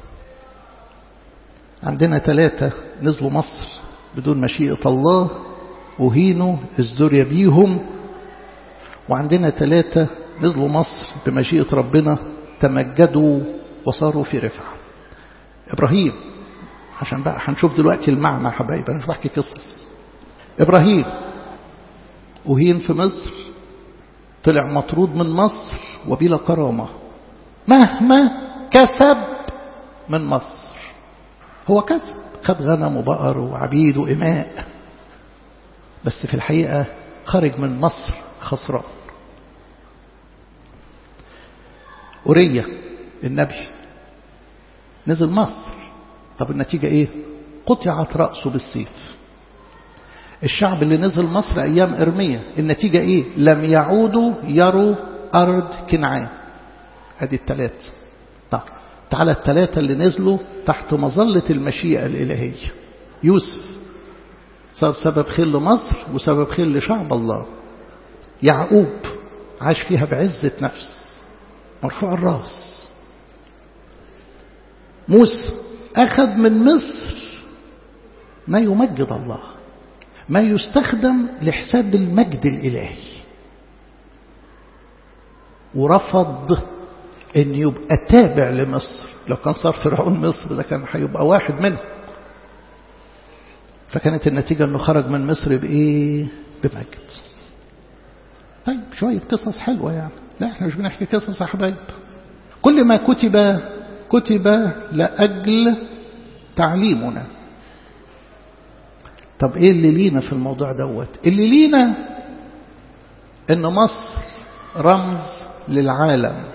عندنا ثلاثة نزلوا مصر بدون مشيئة الله وهينوا ازدري بيهم وعندنا ثلاثة نزلوا مصر بمشيئة ربنا تمجدوا وصاروا في رفعة إبراهيم عشان بقى هنشوف دلوقتي المعنى حبايب أنا مش بحكي قصص إبراهيم أهين في مصر طلع مطرود من مصر وبلا كرامة مهما كسب من مصر هو كسب خد غنم وبقر وعبيد وإماء بس في الحقيقة خرج من مصر خسران أورية النبي نزل مصر طب النتيجة ايه قطعت رأسه بالسيف الشعب اللي نزل مصر أيام إرمية النتيجة ايه لم يعودوا يروا أرض كنعان ادي الثلاثة طب تعالى الثلاثة اللي نزلوا تحت مظلة المشيئة الإلهية يوسف صار سبب خير لمصر وسبب خير لشعب الله يعقوب عاش فيها بعزة نفس مرفوع الراس موسى أخذ من مصر ما يمجد الله ما يستخدم لحساب المجد الإلهي ورفض ان يبقى تابع لمصر لو كان صار فرعون مصر ده كان هيبقى واحد منهم فكانت النتيجة انه خرج من مصر بايه بمجد طيب شوية قصص حلوة يعني لا احنا مش بنحكي قصص يا حبايب كل ما كتب كتب لأجل تعليمنا طب ايه اللي لينا في الموضوع دوت اللي لينا ان مصر رمز للعالم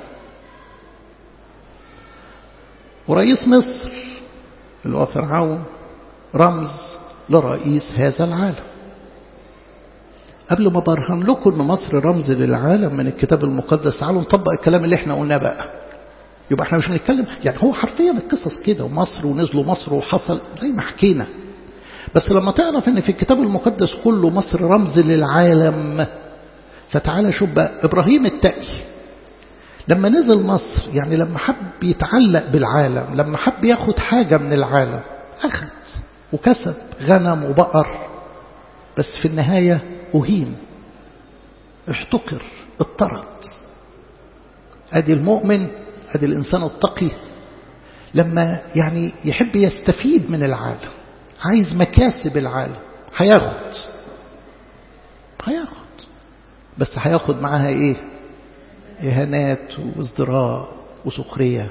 ورئيس مصر اللي هو فرعون رمز لرئيس هذا العالم قبل ما برهن لكم ان مصر رمز للعالم من الكتاب المقدس تعالوا نطبق الكلام اللي احنا قلناه بقى يبقى احنا مش بنتكلم يعني هو حرفيا القصص كده ومصر ونزلوا مصر وحصل زي ما حكينا بس لما تعرف ان في الكتاب المقدس كله مصر رمز للعالم فتعالى شوف بقى ابراهيم التقي لما نزل مصر يعني لما حب يتعلق بالعالم لما حب ياخد حاجة من العالم أخذ وكسب غنم وبقر بس في النهاية أهين احتقر اضطرد ادي المؤمن ادي الإنسان التقي لما يعني يحب يستفيد من العالم عايز مكاسب العالم هياخد هياخد بس هياخد معاها ايه إهانات وازدراء وسخرية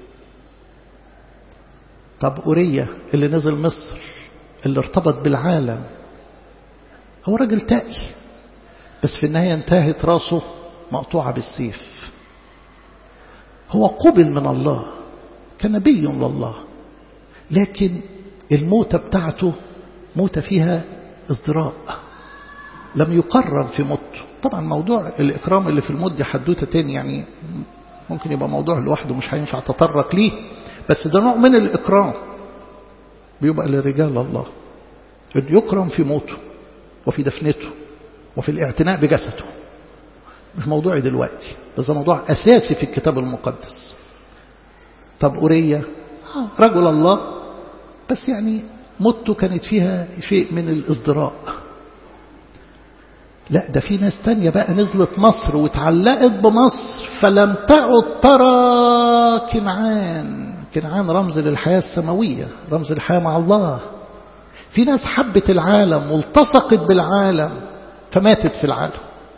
طب أورية اللي نزل مصر اللي ارتبط بالعالم هو راجل تقي بس في النهاية انتهت راسه مقطوعة بالسيف هو قبل من الله كنبي لله لكن الموتة بتاعته موتة فيها ازدراء لم يقرر في موته طبعا موضوع الإكرام اللي في الموت دي حدوته تاني يعني ممكن يبقى موضوع لوحده مش هينفع تطرق ليه بس ده نوع من الإكرام بيبقى لرجال الله أن يكرم في موته وفي دفنته وفي الاعتناء بجسده مش موضوعي دلوقتي بس ده موضوع أساسي في الكتاب المقدس طب أورية رجل الله بس يعني موته كانت فيها شيء من الازدراء لا ده في ناس تانية بقى نزلت مصر واتعلقت بمصر فلم تعد ترى كنعان كنعان رمز للحياة السماوية رمز الحياة مع الله في ناس حبت العالم والتصقت بالعالم فماتت في العالم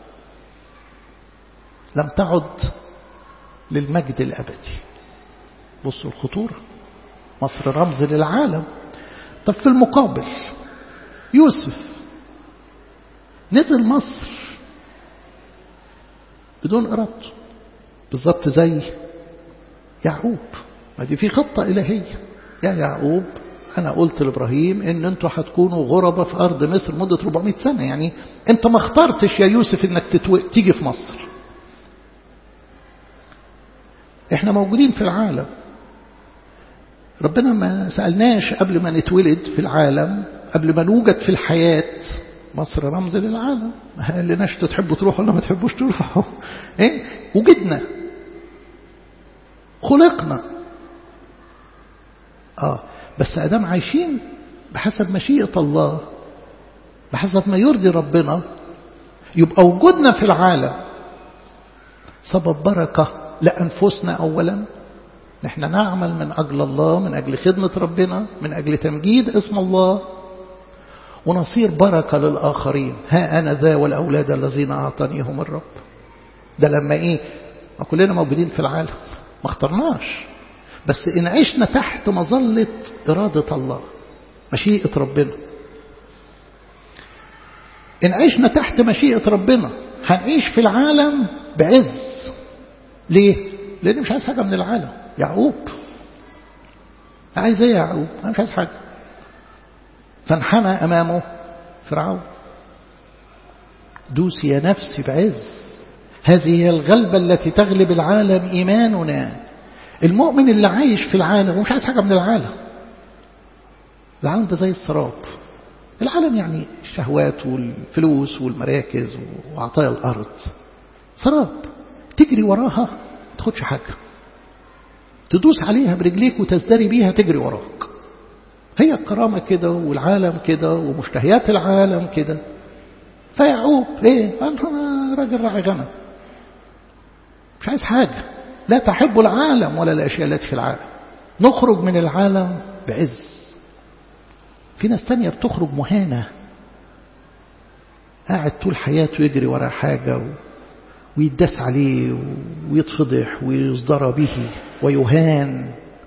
لم تعد للمجد الأبدي بصوا الخطورة مصر رمز للعالم طب في المقابل يوسف نزل مصر بدون إرادته بالظبط زي يعقوب ما دي في خطة إلهية يا يعقوب أنا قلت لإبراهيم إن أنتوا هتكونوا غربة في أرض مصر مدة 400 سنة يعني أنت ما اخترتش يا يوسف إنك تتو... تيجي في مصر إحنا موجودين في العالم ربنا ما سألناش قبل ما نتولد في العالم قبل ما نوجد في الحياة مصر رمز للعالم ما قالناش تحبوا تروحوا ولا ما تحبوش تروحوا ايه وجدنا خلقنا اه بس ادام عايشين بحسب مشيئة الله بحسب ما يرضي ربنا يبقى وجودنا في العالم سبب بركة لأنفسنا أولا نحن نعمل من أجل الله من أجل خدمة ربنا من أجل تمجيد اسم الله ونصير بركة للآخرين ها أنا ذا والأولاد الذين أعطانيهم الرب ده لما إيه ما كلنا موجودين في العالم ما اخترناش بس إن عشنا تحت مظلة إرادة الله مشيئة ربنا إن عشنا تحت مشيئة ربنا هنعيش في العالم بعز ليه؟ لأن مش عايز حاجة من العالم يعقوب عايز ايه يعقوب انا مش عايز حاجه فانحنى امامه فرعون دوس يا نفسي بعز هذه هي الغلبة التي تغلب العالم إيماننا المؤمن اللي عايش في العالم ومش عايز حاجة من العالم العالم ده زي السراب العالم يعني الشهوات والفلوس والمراكز وعطايا الأرض سراب تجري وراها ما تاخدش حاجة تدوس عليها برجليك وتزدري بيها تجري وراك هي الكرامة كده والعالم كده ومشتهيات العالم كده فيعقوب ايه قال انا راجل راعي غنم مش عايز حاجة لا تحب العالم ولا الأشياء التي في العالم نخرج من العالم بعز في ناس تانية بتخرج مهانة قاعد طول حياته يجري ورا حاجة و... ويداس عليه ويتفضح ويصدر به ويهان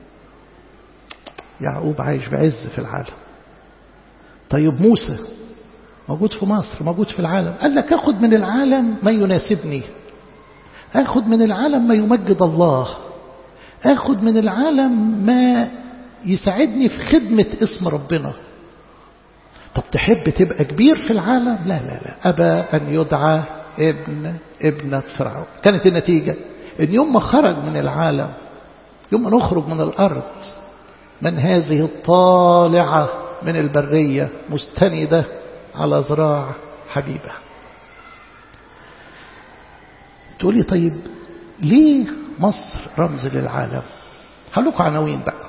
يعقوب عايش بعز في العالم طيب موسى موجود في مصر موجود في العالم قال لك أخذ من العالم ما يناسبني أخذ من العالم ما يمجد الله أخذ من العالم ما يساعدني في خدمة اسم ربنا طب تحب تبقى كبير في العالم لا لا لا أبى أن يدعى ابن ابنة فرعون كانت النتيجة ان يوم ما خرج من العالم يوم ما نخرج من الأرض من هذه الطالعة من البرية مستندة على ذراع حبيبة تقولي طيب ليه مصر رمز للعالم هلوك عناوين بقى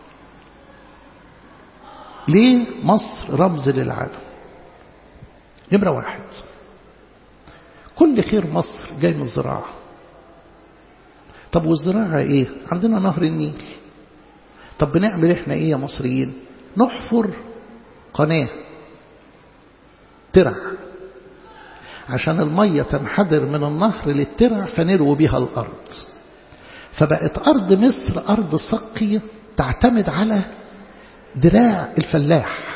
ليه مصر رمز للعالم نمرة واحد كل خير مصر جاي من الزراعة طب والزراعة ايه عندنا نهر النيل طب بنعمل احنا ايه يا مصريين نحفر قناة ترع عشان المية تنحدر من النهر للترع فنروي بها الأرض فبقت أرض مصر أرض صقية تعتمد على دراع الفلاح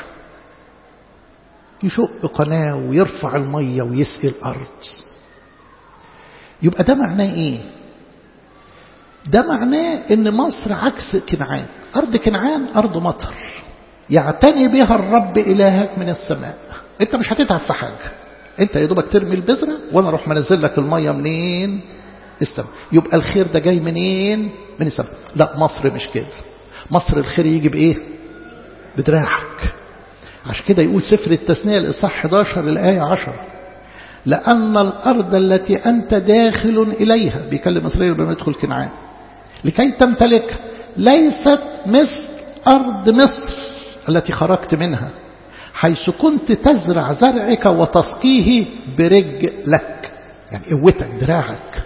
يشق قناة ويرفع المية ويسقي الأرض يبقى ده معناه إيه ده معناه إن مصر عكس كنعان أرض كنعان أرض مطر يعتني بها الرب إلهك من السماء انت مش هتتعب في حاجة انت يا دوبك ترمي البذرة وانا اروح منزل لك المية منين السماء يبقى الخير ده جاي منين من السماء لا مصر مش كده مصر الخير يجي بايه بدراعك عشان كده يقول سفر التثنية الإصحاح 11 الآية 10 لأن الأرض التي أنت داخل إليها بيكلم إسرائيل لما يدخل كنعان لكي تمتلك ليست مثل أرض مصر التي خرجت منها حيث كنت تزرع زرعك وتسقيه برجلك يعني قوتك دراعك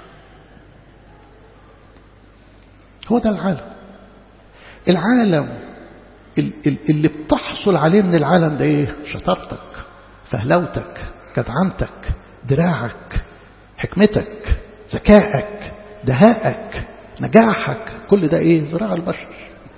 هو ده العالم العالم اللي بتحصل عليه من العالم ده ايه شطارتك فهلوتك جدعنتك دراعك حكمتك ذكائك دهائك نجاحك كل ده ايه زراعة البشر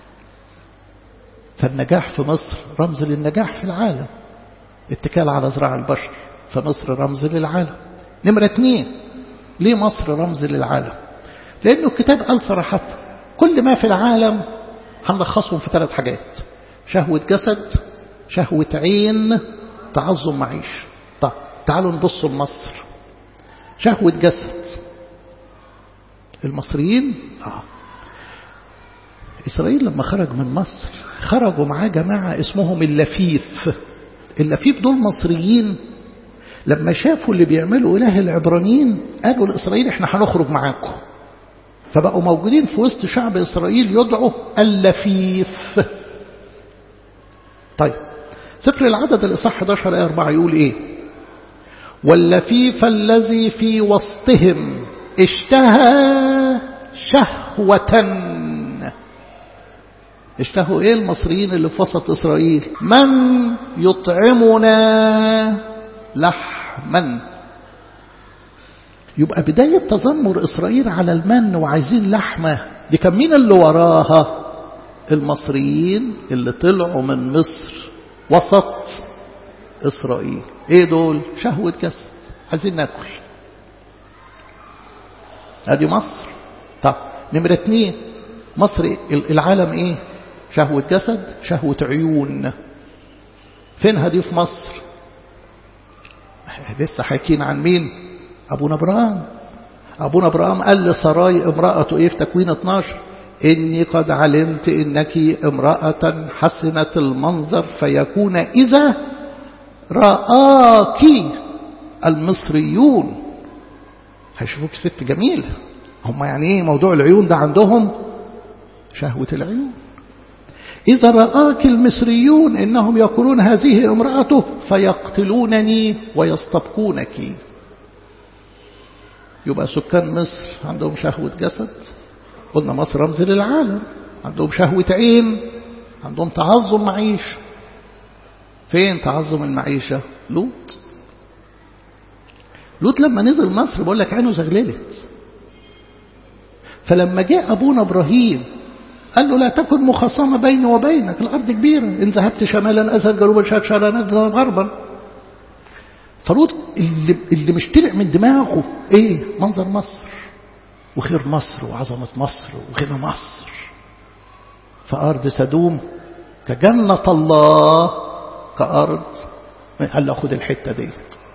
فالنجاح في مصر رمز للنجاح في العالم اتكال على زراعة البشر فمصر رمز للعالم نمرة اتنين ليه مصر رمز للعالم لأنه الكتاب قال صراحة كل ما في العالم هنلخصهم في ثلاث حاجات شهوة جسد شهوة عين تعظم معيش طب تعالوا نبص لمصر شهوة جسد المصريين آه. إسرائيل لما خرج من مصر خرجوا معاه جماعة اسمهم اللفيف اللفيف دول مصريين لما شافوا اللي بيعملوا إله العبرانيين قالوا لإسرائيل احنا هنخرج معاكم فبقوا موجودين في وسط شعب إسرائيل يدعوا اللفيف طيب سفر العدد الإصحاح 11 آية 4 يقول إيه واللفيف الذي في وسطهم اشتهى شهوة اشتهوا ايه المصريين اللي في وسط اسرائيل من يطعمنا لحما يبقى بداية تذمر إسرائيل على المن وعايزين لحمة دي كان مين اللي وراها المصريين اللي طلعوا من مصر وسط إسرائيل ايه دول شهوة جسد عايزين ناكل ادي مصر طب نمرة اتنين مصر العالم ايه شهوة جسد شهوة عيون فينها دي في مصر لسه حاكين عن مين أبونا إبراهيم أبونا إبراهيم قال لسراي امرأته إيه في تكوين 12 إني قد علمت إنك امرأة حسنة المنظر فيكون إذا رآك المصريون هيشوفوك ست جميلة هم يعني ايه موضوع العيون ده عندهم شهوة العيون إذا رآك المصريون إنهم يقولون هذه امرأته فيقتلونني ويستبقونك يبقى سكان مصر عندهم شهوة جسد قلنا مصر رمز للعالم عندهم شهوة عين عندهم تعظم معيش فين تعظم المعيشة لوط لوط لما نزل مصر بقول لك عينه زغللت فلما جاء أبونا إبراهيم قال له لا تكن مخاصمة بيني وبينك الأرض كبيرة إن ذهبت شمالا أزل جنوبا شرق شرقا غربا فلوط اللي, اللي مش طلع من دماغه ايه منظر مصر وخير مصر وعظمة مصر وغنى مصر فأرض سدوم كجنة الله كأرض قال له خد الحتة دي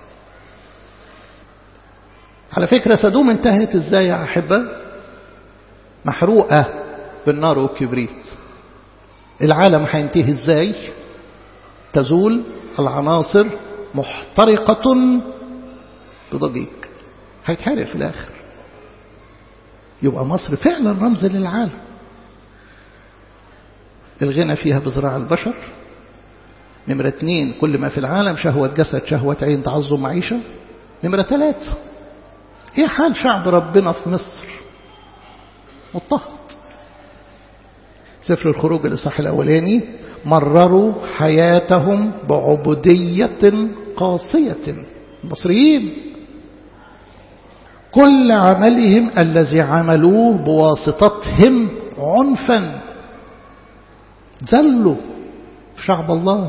على فكرة سدوم انتهت ازاي يا أحبة محروقة بالنار والكبريت العالم هينتهي ازاي تزول العناصر محترقة بضجيج هيتحرق في الآخر يبقى مصر فعلا رمز للعالم الغنى فيها بزراع البشر نمرة اثنين كل ما في العالم شهوة جسد شهوة عين تعظم معيشة نمرة ثلاثة ايه حال شعب ربنا في مصر مضطهد سفر الخروج الإصحاح الأولاني مرروا حياتهم بعبودية قاسية المصريين كل عملهم الذي عملوه بواسطتهم عنفا ذلوا في شعب الله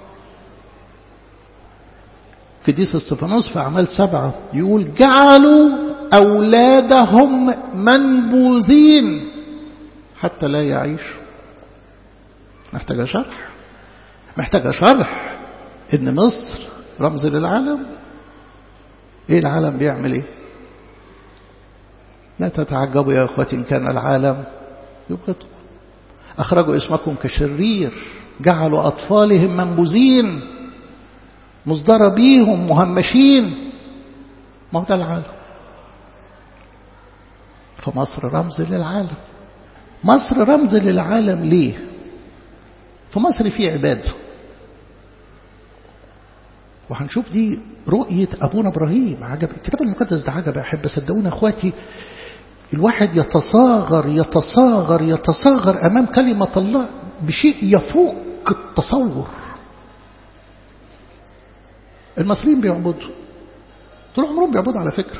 قديس استفانوس في أعمال سبعة يقول جعلوا أولادهم منبوذين حتى لا يعيشوا محتاجة شرح محتاجة شرح إن مصر رمز للعالم إيه العالم بيعمل إيه لا تتعجبوا يا أخوتي إن كان العالم يبغضكم أخرجوا اسمكم كشرير جعلوا أطفالهم منبوذين مصدر بيهم مهمشين ما هو ده العالم فمصر رمز للعالم مصر رمز للعالم ليه في مصر في عباده وهنشوف دي رؤية أبونا إبراهيم عجب الكتاب المقدس ده عجب أحب صدقوني أخواتي الواحد يتصاغر يتصاغر يتصاغر أمام كلمة الله بشيء يفوق التصور المصريين بيعبدوا طول عمرهم بيعبدوا على فكرة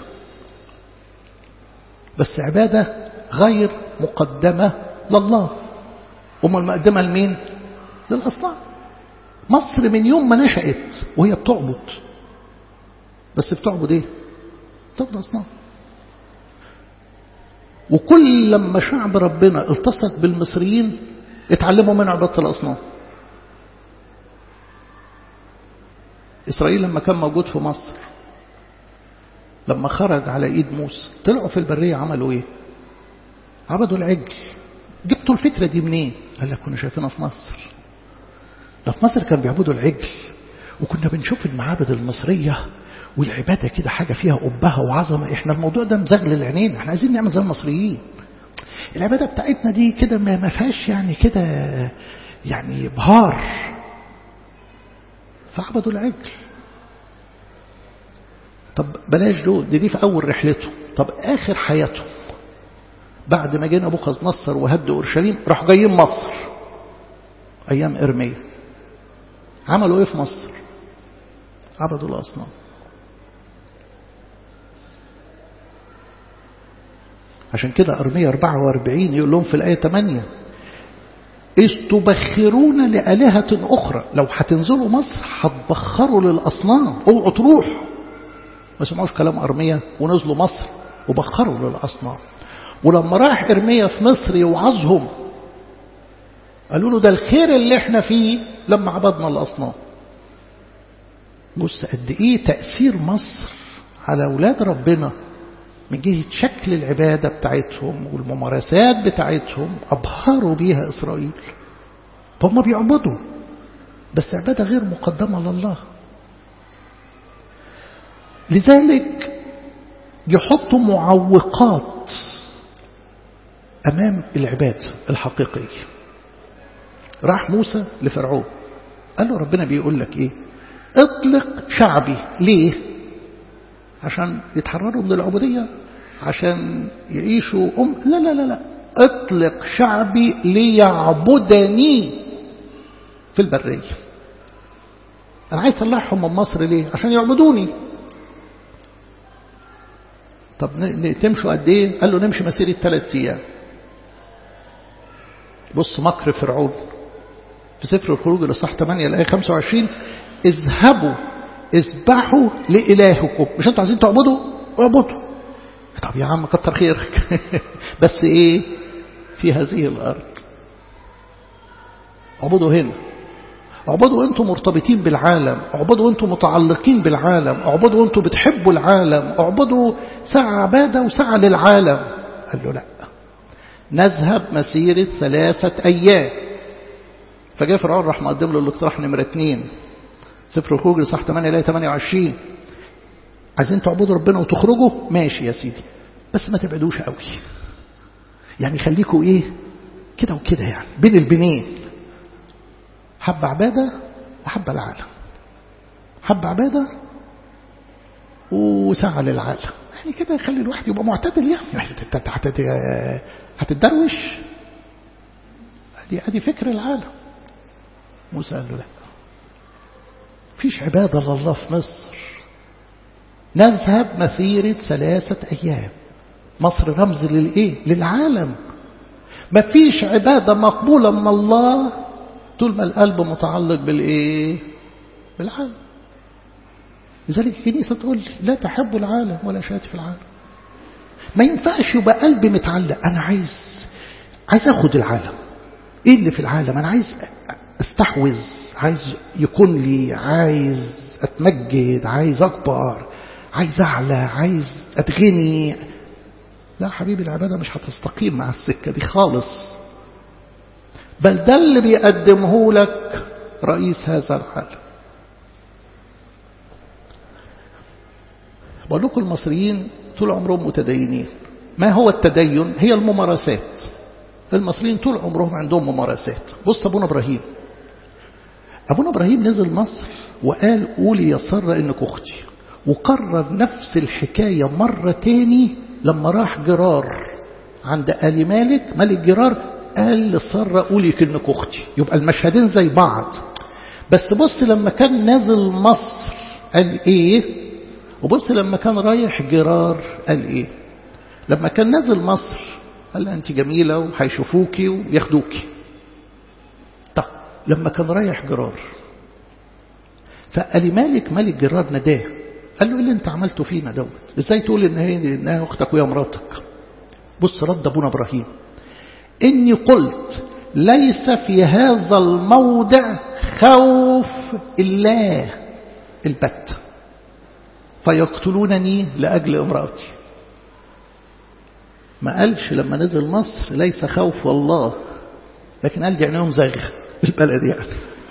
بس عبادة غير مقدمة لله أم المقدمة لمين للأصنام مصر من يوم ما نشأت وهي بتعبد بس بتعبد ايه بتعبد أصنام وكل لما شعب ربنا التصق بالمصريين اتعلموا من عبادة الأصنام إسرائيل لما كان موجود في مصر لما خرج على إيد موسى طلعوا في البرية عملوا إيه عبدوا العجل جبتوا الفكرة دي منين قال لك كنا شايفينها في مصر ده في مصر كان بيعبدوا العجل وكنا بنشوف المعابد المصرية والعبادة كده حاجة فيها أبهة وعظمة احنا الموضوع ده مزغل العينين احنا عايزين نعمل زي المصريين العبادة بتاعتنا دي كده ما فيهاش يعني كده يعني بهار فعبدوا العجل طب بلاش دول دي, دي في أول رحلته طب آخر حياتهم بعد ما جينا أبوخذ نصر وهد أورشليم راحوا جايين مصر أيام إرميا عملوا إيه في مصر عبدوا الأصنام عشان كده أرمية 44 يقول لهم في الآية 8 إذ تبخرون لآلهة أخرى لو هتنزلوا مصر هتبخروا للأصنام اوعوا تروحوا ما سمعوش كلام أرمية ونزلوا مصر وبخروا للأصنام ولما راح إرميا في مصر يوعظهم قالوا له ده الخير اللي احنا فيه لما عبدنا الأصنام بص قد ايه تأثير مصر على أولاد ربنا من جهة شكل العبادة بتاعتهم والممارسات بتاعتهم أبهروا بيها إسرائيل فهم بيعبدوا بس عبادة غير مقدمة لله لذلك يحطوا معوقات أمام العبادة الحقيقية راح موسى لفرعون قال له ربنا بيقول لك إيه اطلق شعبي ليه عشان يتحرروا من العبودية عشان يعيشوا أم لا لا لا لا اطلق شعبي ليعبدني في البرية أنا عايز أطلعهم من مصر ليه عشان يعبدوني طب تمشوا قد ايه قال له نمشي مسيرة ثلاث أيام بص مكر فرعون في سفر الخروج الإصحاح 8 الآية 25 اذهبوا اذبحوا لإلهكم مش انتوا عايزين تعبدوا اعبدوا طب يا عم كتر خيرك بس ايه في هذه الأرض اعبدوا هنا اعبدوا انتم مرتبطين بالعالم اعبدوا انتم متعلقين بالعالم اعبدوا انتم بتحبوا العالم اعبدوا ساعة عبادة وساعة للعالم قال له لا نذهب مسيرة ثلاثة أيام فجاء فرعون راح مقدم له الاقتراح نمرة اثنين سفر الخروج صح 8 لا 28 عايزين تعبدوا ربنا وتخرجوا ماشي يا سيدي بس ما تبعدوش قوي يعني خليكوا ايه كده وكده يعني بين البنين حب عبادة وحب العالم حب عبادة وسعى للعالم يعني كده يخلي الواحد يبقى معتدل يعني هتتدروش ادي ادي فكر العالم موسى قال له لا فيش عبادة لله في مصر نذهب مسيرة ثلاثة أيام مصر رمز للإيه؟ للعالم ما فيش عبادة مقبولة من الله طول ما القلب متعلق بالإيه؟ بالعالم لذلك الكنيسة تقول لا تحب العالم ولا شات في العالم ما ينفعش يبقى قلبي متعلق أنا عايز عايز أخد العالم إيه اللي في العالم أنا عايز استحوذ عايز يكون لي عايز اتمجد عايز اكبر عايز اعلى عايز اتغني لا حبيبي العبادة مش هتستقيم مع السكة دي خالص بل ده اللي بيقدمه لك رئيس هذا العالم بقول لكم المصريين طول عمرهم متدينين ما هو التدين هي الممارسات المصريين طول عمرهم عندهم ممارسات بص أبونا إبراهيم أبونا إبراهيم نزل مصر وقال قولي يا سارة إنك أختي وقرر نفس الحكاية مرة تاني لما راح جرار عند آل مالك ملك جرار قال لسارة قولي إنك أختي يبقى المشهدين زي بعض بس بص لما كان نازل مصر قال إيه وبص لما كان رايح جرار قال إيه لما كان نازل مصر قال أنت جميلة وهيشوفوكي وياخدوكي طب لما كان رايح جرار فقال مالك ملك جرار نداه قال له ايه اللي انت عملته فينا دوت ازاي تقول ان هي انها اختك ويا مراتك بص رد ابونا ابراهيم اني قلت ليس في هذا الموضع خوف الله البت فيقتلونني لاجل امراتي ما قالش لما نزل مصر ليس خوف الله لكن قال دي عينيهم زاغ البلد يعني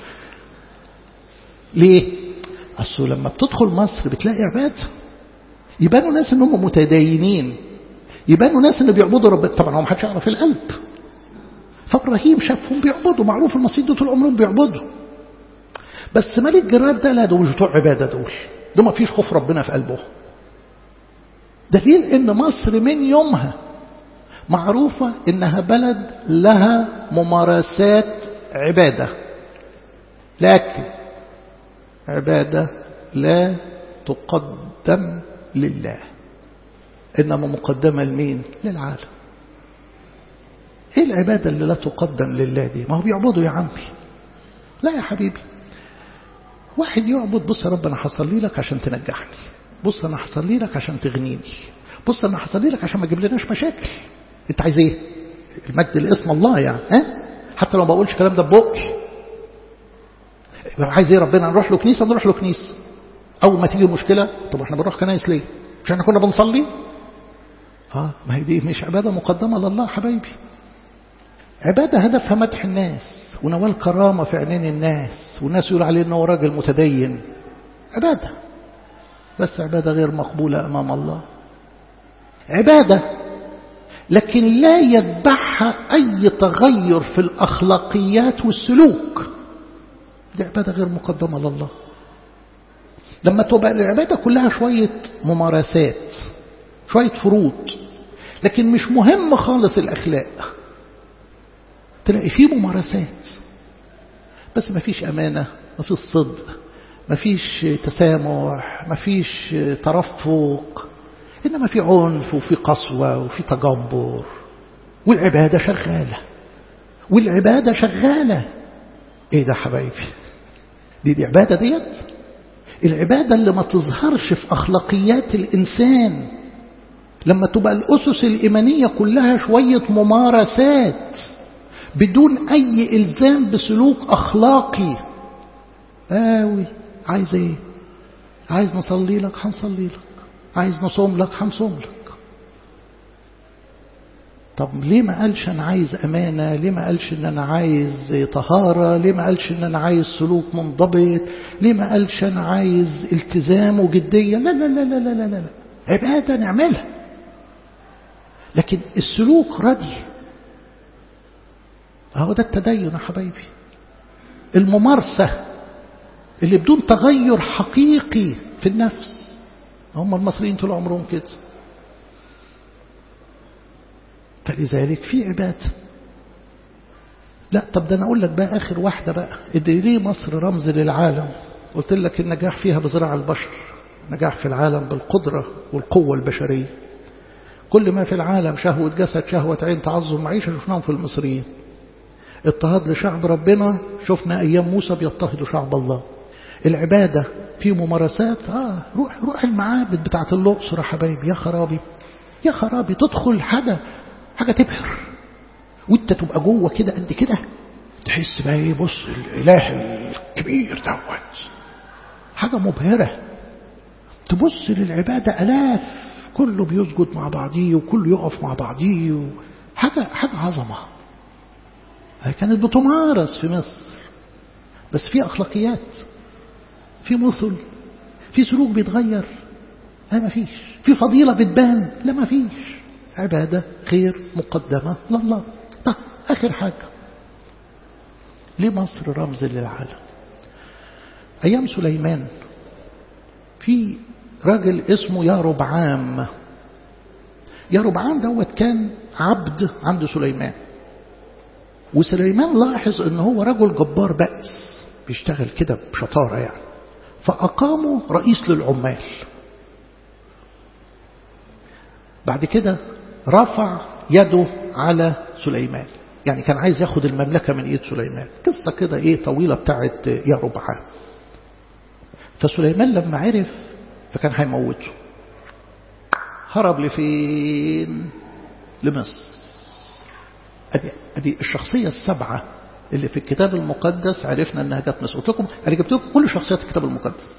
ليه أصل لما بتدخل مصر بتلاقي عبادة يبانوا ناس انهم متدينين يبانوا ناس ان بيعبدوا رب طبعا هو ما حدش يعرف القلب فابراهيم شافهم بيعبدوا معروف المصريين دول طول عمرهم بيعبدوا بس ملك جرار ده لا دول مش بتوع عباده دول ده ما فيش خوف ربنا في قلبه دليل ان مصر من يومها معروفة انها بلد لها ممارسات عبادة لكن عبادة لا تقدم لله إنما مقدمة لمين للعالم ايه العبادة اللي لا تقدم لله دي ما هو بيعبدوا يا عمي لا يا حبيبي واحد يعبد بص يا رب انا هصلي لك عشان تنجحني بص انا هصلي لك عشان تغنيني بص انا هصلي لك عشان ما تجيب لناش مشاكل انت عايز ايه المجد لاسم الله يعني ها أه؟ حتى لو ما بقولش الكلام ده ببقي عايز ايه ربنا نروح له كنيسه نروح له كنيسه اول ما تيجي مشكله طب احنا بنروح كنايس ليه مش احنا كنا بنصلي اه ما هي دي مش عباده مقدمه لله حبايبي عباده هدفها مدح الناس ونوال كرامه في عينين الناس والناس يقول عليه انه راجل متدين عباده بس عباده غير مقبوله امام الله عباده لكن لا يتبعها اي تغير في الاخلاقيات والسلوك دي عبادة غير مقدمة لله لما تبقى العبادة كلها شوية ممارسات شوية فروض لكن مش مهم خالص الأخلاق تلاقي فيه ممارسات بس ما فيش أمانة ما فيش صدق ما فيش تسامح ما فيش ترفق إنما في عنف وفي قسوة وفي تجبر والعبادة شغالة والعبادة شغالة ايه ده حبايبي دي دي عبادة ديت العبادة اللي ما تظهرش في أخلاقيات الإنسان لما تبقى الأسس الإيمانية كلها شوية ممارسات بدون أي إلزام بسلوك أخلاقي آوي عايز إيه عايز نصلي لك هنصلي لك عايز نصوم لك هنصوم لك طب ليه ما قالش أنا عايز أمانة ليه ما قالش إن أنا عايز طهارة ليه ما قالش إن أنا عايز سلوك منضبط ليه ما قالش أنا عايز التزام وجدية لا لا لا لا لا لا, لا. عبادة نعملها لكن السلوك ردي هو ده التدين يا حبايبي الممارسة اللي بدون تغير حقيقي في النفس هم المصريين طول عمرهم كده فلذلك في عبادة لا طب ده أنا أقول لك بقى آخر واحدة بقى إدي ليه مصر رمز للعالم قلت لك النجاح فيها بزراع البشر نجاح في العالم بالقدرة والقوة البشرية كل ما في العالم شهوة جسد شهوة عين تعظم معيشة شفناهم في المصريين اضطهاد لشعب ربنا شفنا أيام موسى بيضطهدوا شعب الله العبادة في ممارسات آه روح روح المعابد بتاعت الأقصر يا حبايبي يا خرابي يا خرابي تدخل حاجة حاجة تبهر وانت تبقى جوه كده قد كده تحس بقى ايه بص الاله الكبير دوت حاجه مبهره تبص للعباده الاف كله بيسجد مع بعضيه وكله يقف مع بعضيه حاجه حاجه عظمه كانت بتمارس في مصر بس في اخلاقيات في مثل في سلوك بيتغير لا ما فيش في فضيلة بتبان لا ما فيش عبادة خير مقدمة لله طيب آخر حاجة ليه مصر رمز للعالم أيام سليمان في راجل اسمه يا ربعام يا ربعام دوت كان عبد عند سليمان وسليمان لاحظ ان هو رجل جبار بأس بيشتغل كده بشطارة يعني فأقاموا رئيس للعمال بعد كده رفع يده على سليمان يعني كان عايز ياخد المملكة من ايد سليمان قصة كده ايه طويلة بتاعت يا ربعان فسليمان لما عرف فكان هيموته هرب لفين لمصر ادي ادي الشخصية السبعة اللي في الكتاب المقدس عرفنا انها جت مصر قلت لكم انا جبت لكم كل شخصيات الكتاب المقدس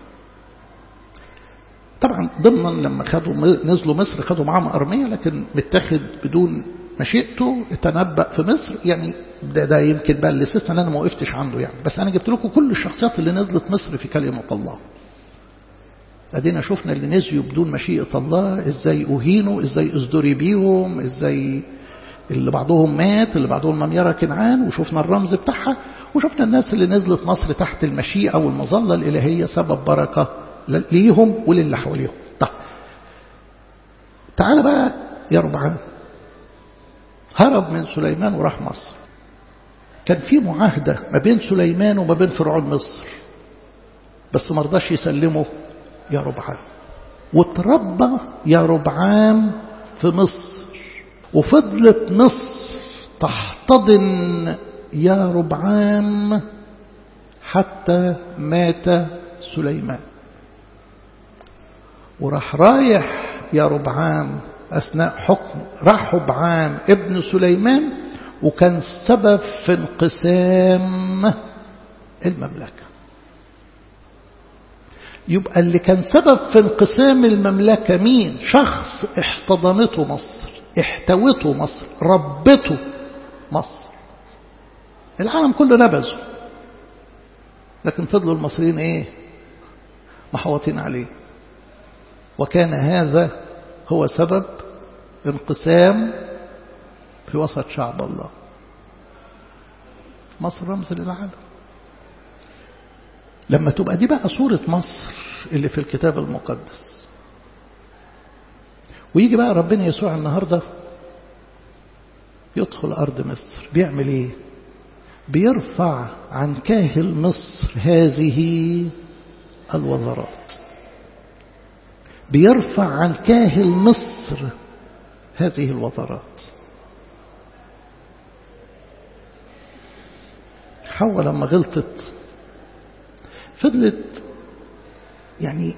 طبعا ضمنا لما خدوا نزلوا مصر خدوا معاهم أرمية لكن متاخد بدون مشيئته تنبأ في مصر يعني ده, ده يمكن بقى الاستثناء اللي انا ما وقفتش عنده يعني بس انا جبت لكم كل الشخصيات اللي نزلت مصر في كلمة الله ادينا شفنا اللي نزلوا بدون مشيئة الله ازاي اهينوا ازاي ازدري بيهم ازاي اللي بعضهم مات اللي بعضهم لم يرى كنعان وشفنا الرمز بتاعها وشفنا الناس اللي نزلت مصر تحت المشيئة والمظلة الإلهية سبب بركة ليهم وللي حواليهم طيب تعال بقى يا ربعان هرب من سليمان وراح مصر كان في معاهدة ما بين سليمان وما بين فرعون مصر بس ما رضاش يسلمه يا ربعان وتربى يا ربعام في مصر وفضلت مصر تحتضن يا ربعام حتى مات سليمان وراح رايح يا ربعام أثناء حكم راح ربعام ابن سليمان وكان سبب في انقسام المملكة يبقى اللي كان سبب في انقسام المملكة مين شخص احتضنته مصر احتوته مصر ربته مصر العالم كله نبذه لكن فضلوا المصريين ايه محوطين عليه وكان هذا هو سبب انقسام في وسط شعب الله مصر رمز للعالم لما تبقى دي بقى صورة مصر اللي في الكتاب المقدس ويجي بقى ربنا يسوع النهاردة يدخل أرض مصر بيعمل إيه بيرفع عن كاهل مصر هذه الوزارات بيرفع عن كاهل مصر هذه الوزارات حواء لما غلطت فضلت يعني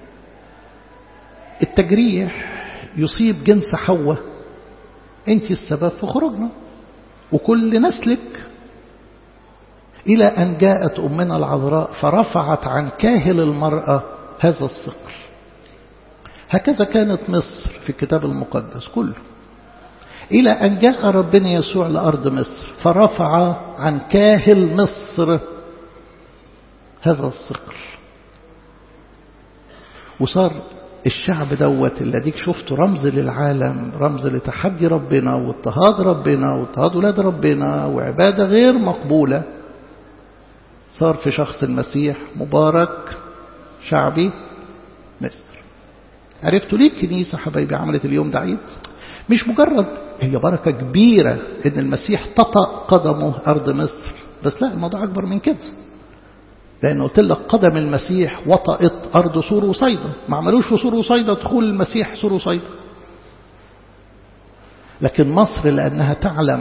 التجريح يصيب جنس حواء انت السبب في خروجنا وكل نسلك إلى أن جاءت أمنا العذراء فرفعت عن كاهل المرأة هذا الصقر هكذا كانت مصر في الكتاب المقدس كله إلى أن جاء ربنا يسوع لأرض مصر فرفع عن كاهل مصر هذا الصقر وصار الشعب دوت اللي اديك شفته رمز للعالم رمز لتحدي ربنا واضطهاد ربنا واضطهاد ولاد ربنا وعبادة غير مقبولة صار في شخص المسيح مبارك شعبي مصر عرفتوا ليه الكنيسة حبايبي عملت اليوم ده عيد مش مجرد هي بركة كبيرة ان المسيح تطأ قدمه أرض مصر بس لا الموضوع أكبر من كده لأن قلت لك قدم المسيح وطأت أرض سور وصيدا ما عملوش في سور وصيدا دخول المسيح سور وصيدا لكن مصر لأنها تعلم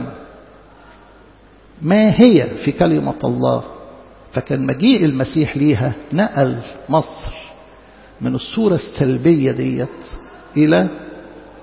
ما هي في كلمة الله فكان مجيء المسيح ليها نقل مصر من الصورة السلبية ديت إلى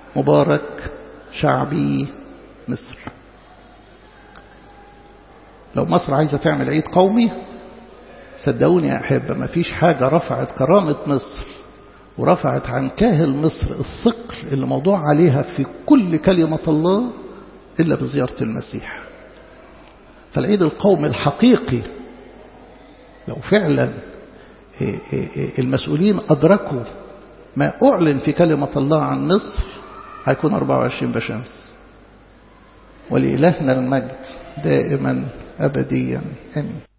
مبارك شعبي مصر لو مصر عايزة تعمل عيد قومي صدقوني يا أحبة ما فيش حاجة رفعت كرامة مصر ورفعت عن كاهل مصر الثقل اللي موضوع عليها في كل كلمة الله إلا بزيارة المسيح فالعيد القومي الحقيقي لو فعلا المسؤولين أدركوا ما أعلن في كلمة الله عن مصر هيكون 24 بشمس ولإلهنا المجد دائما أبديا آمين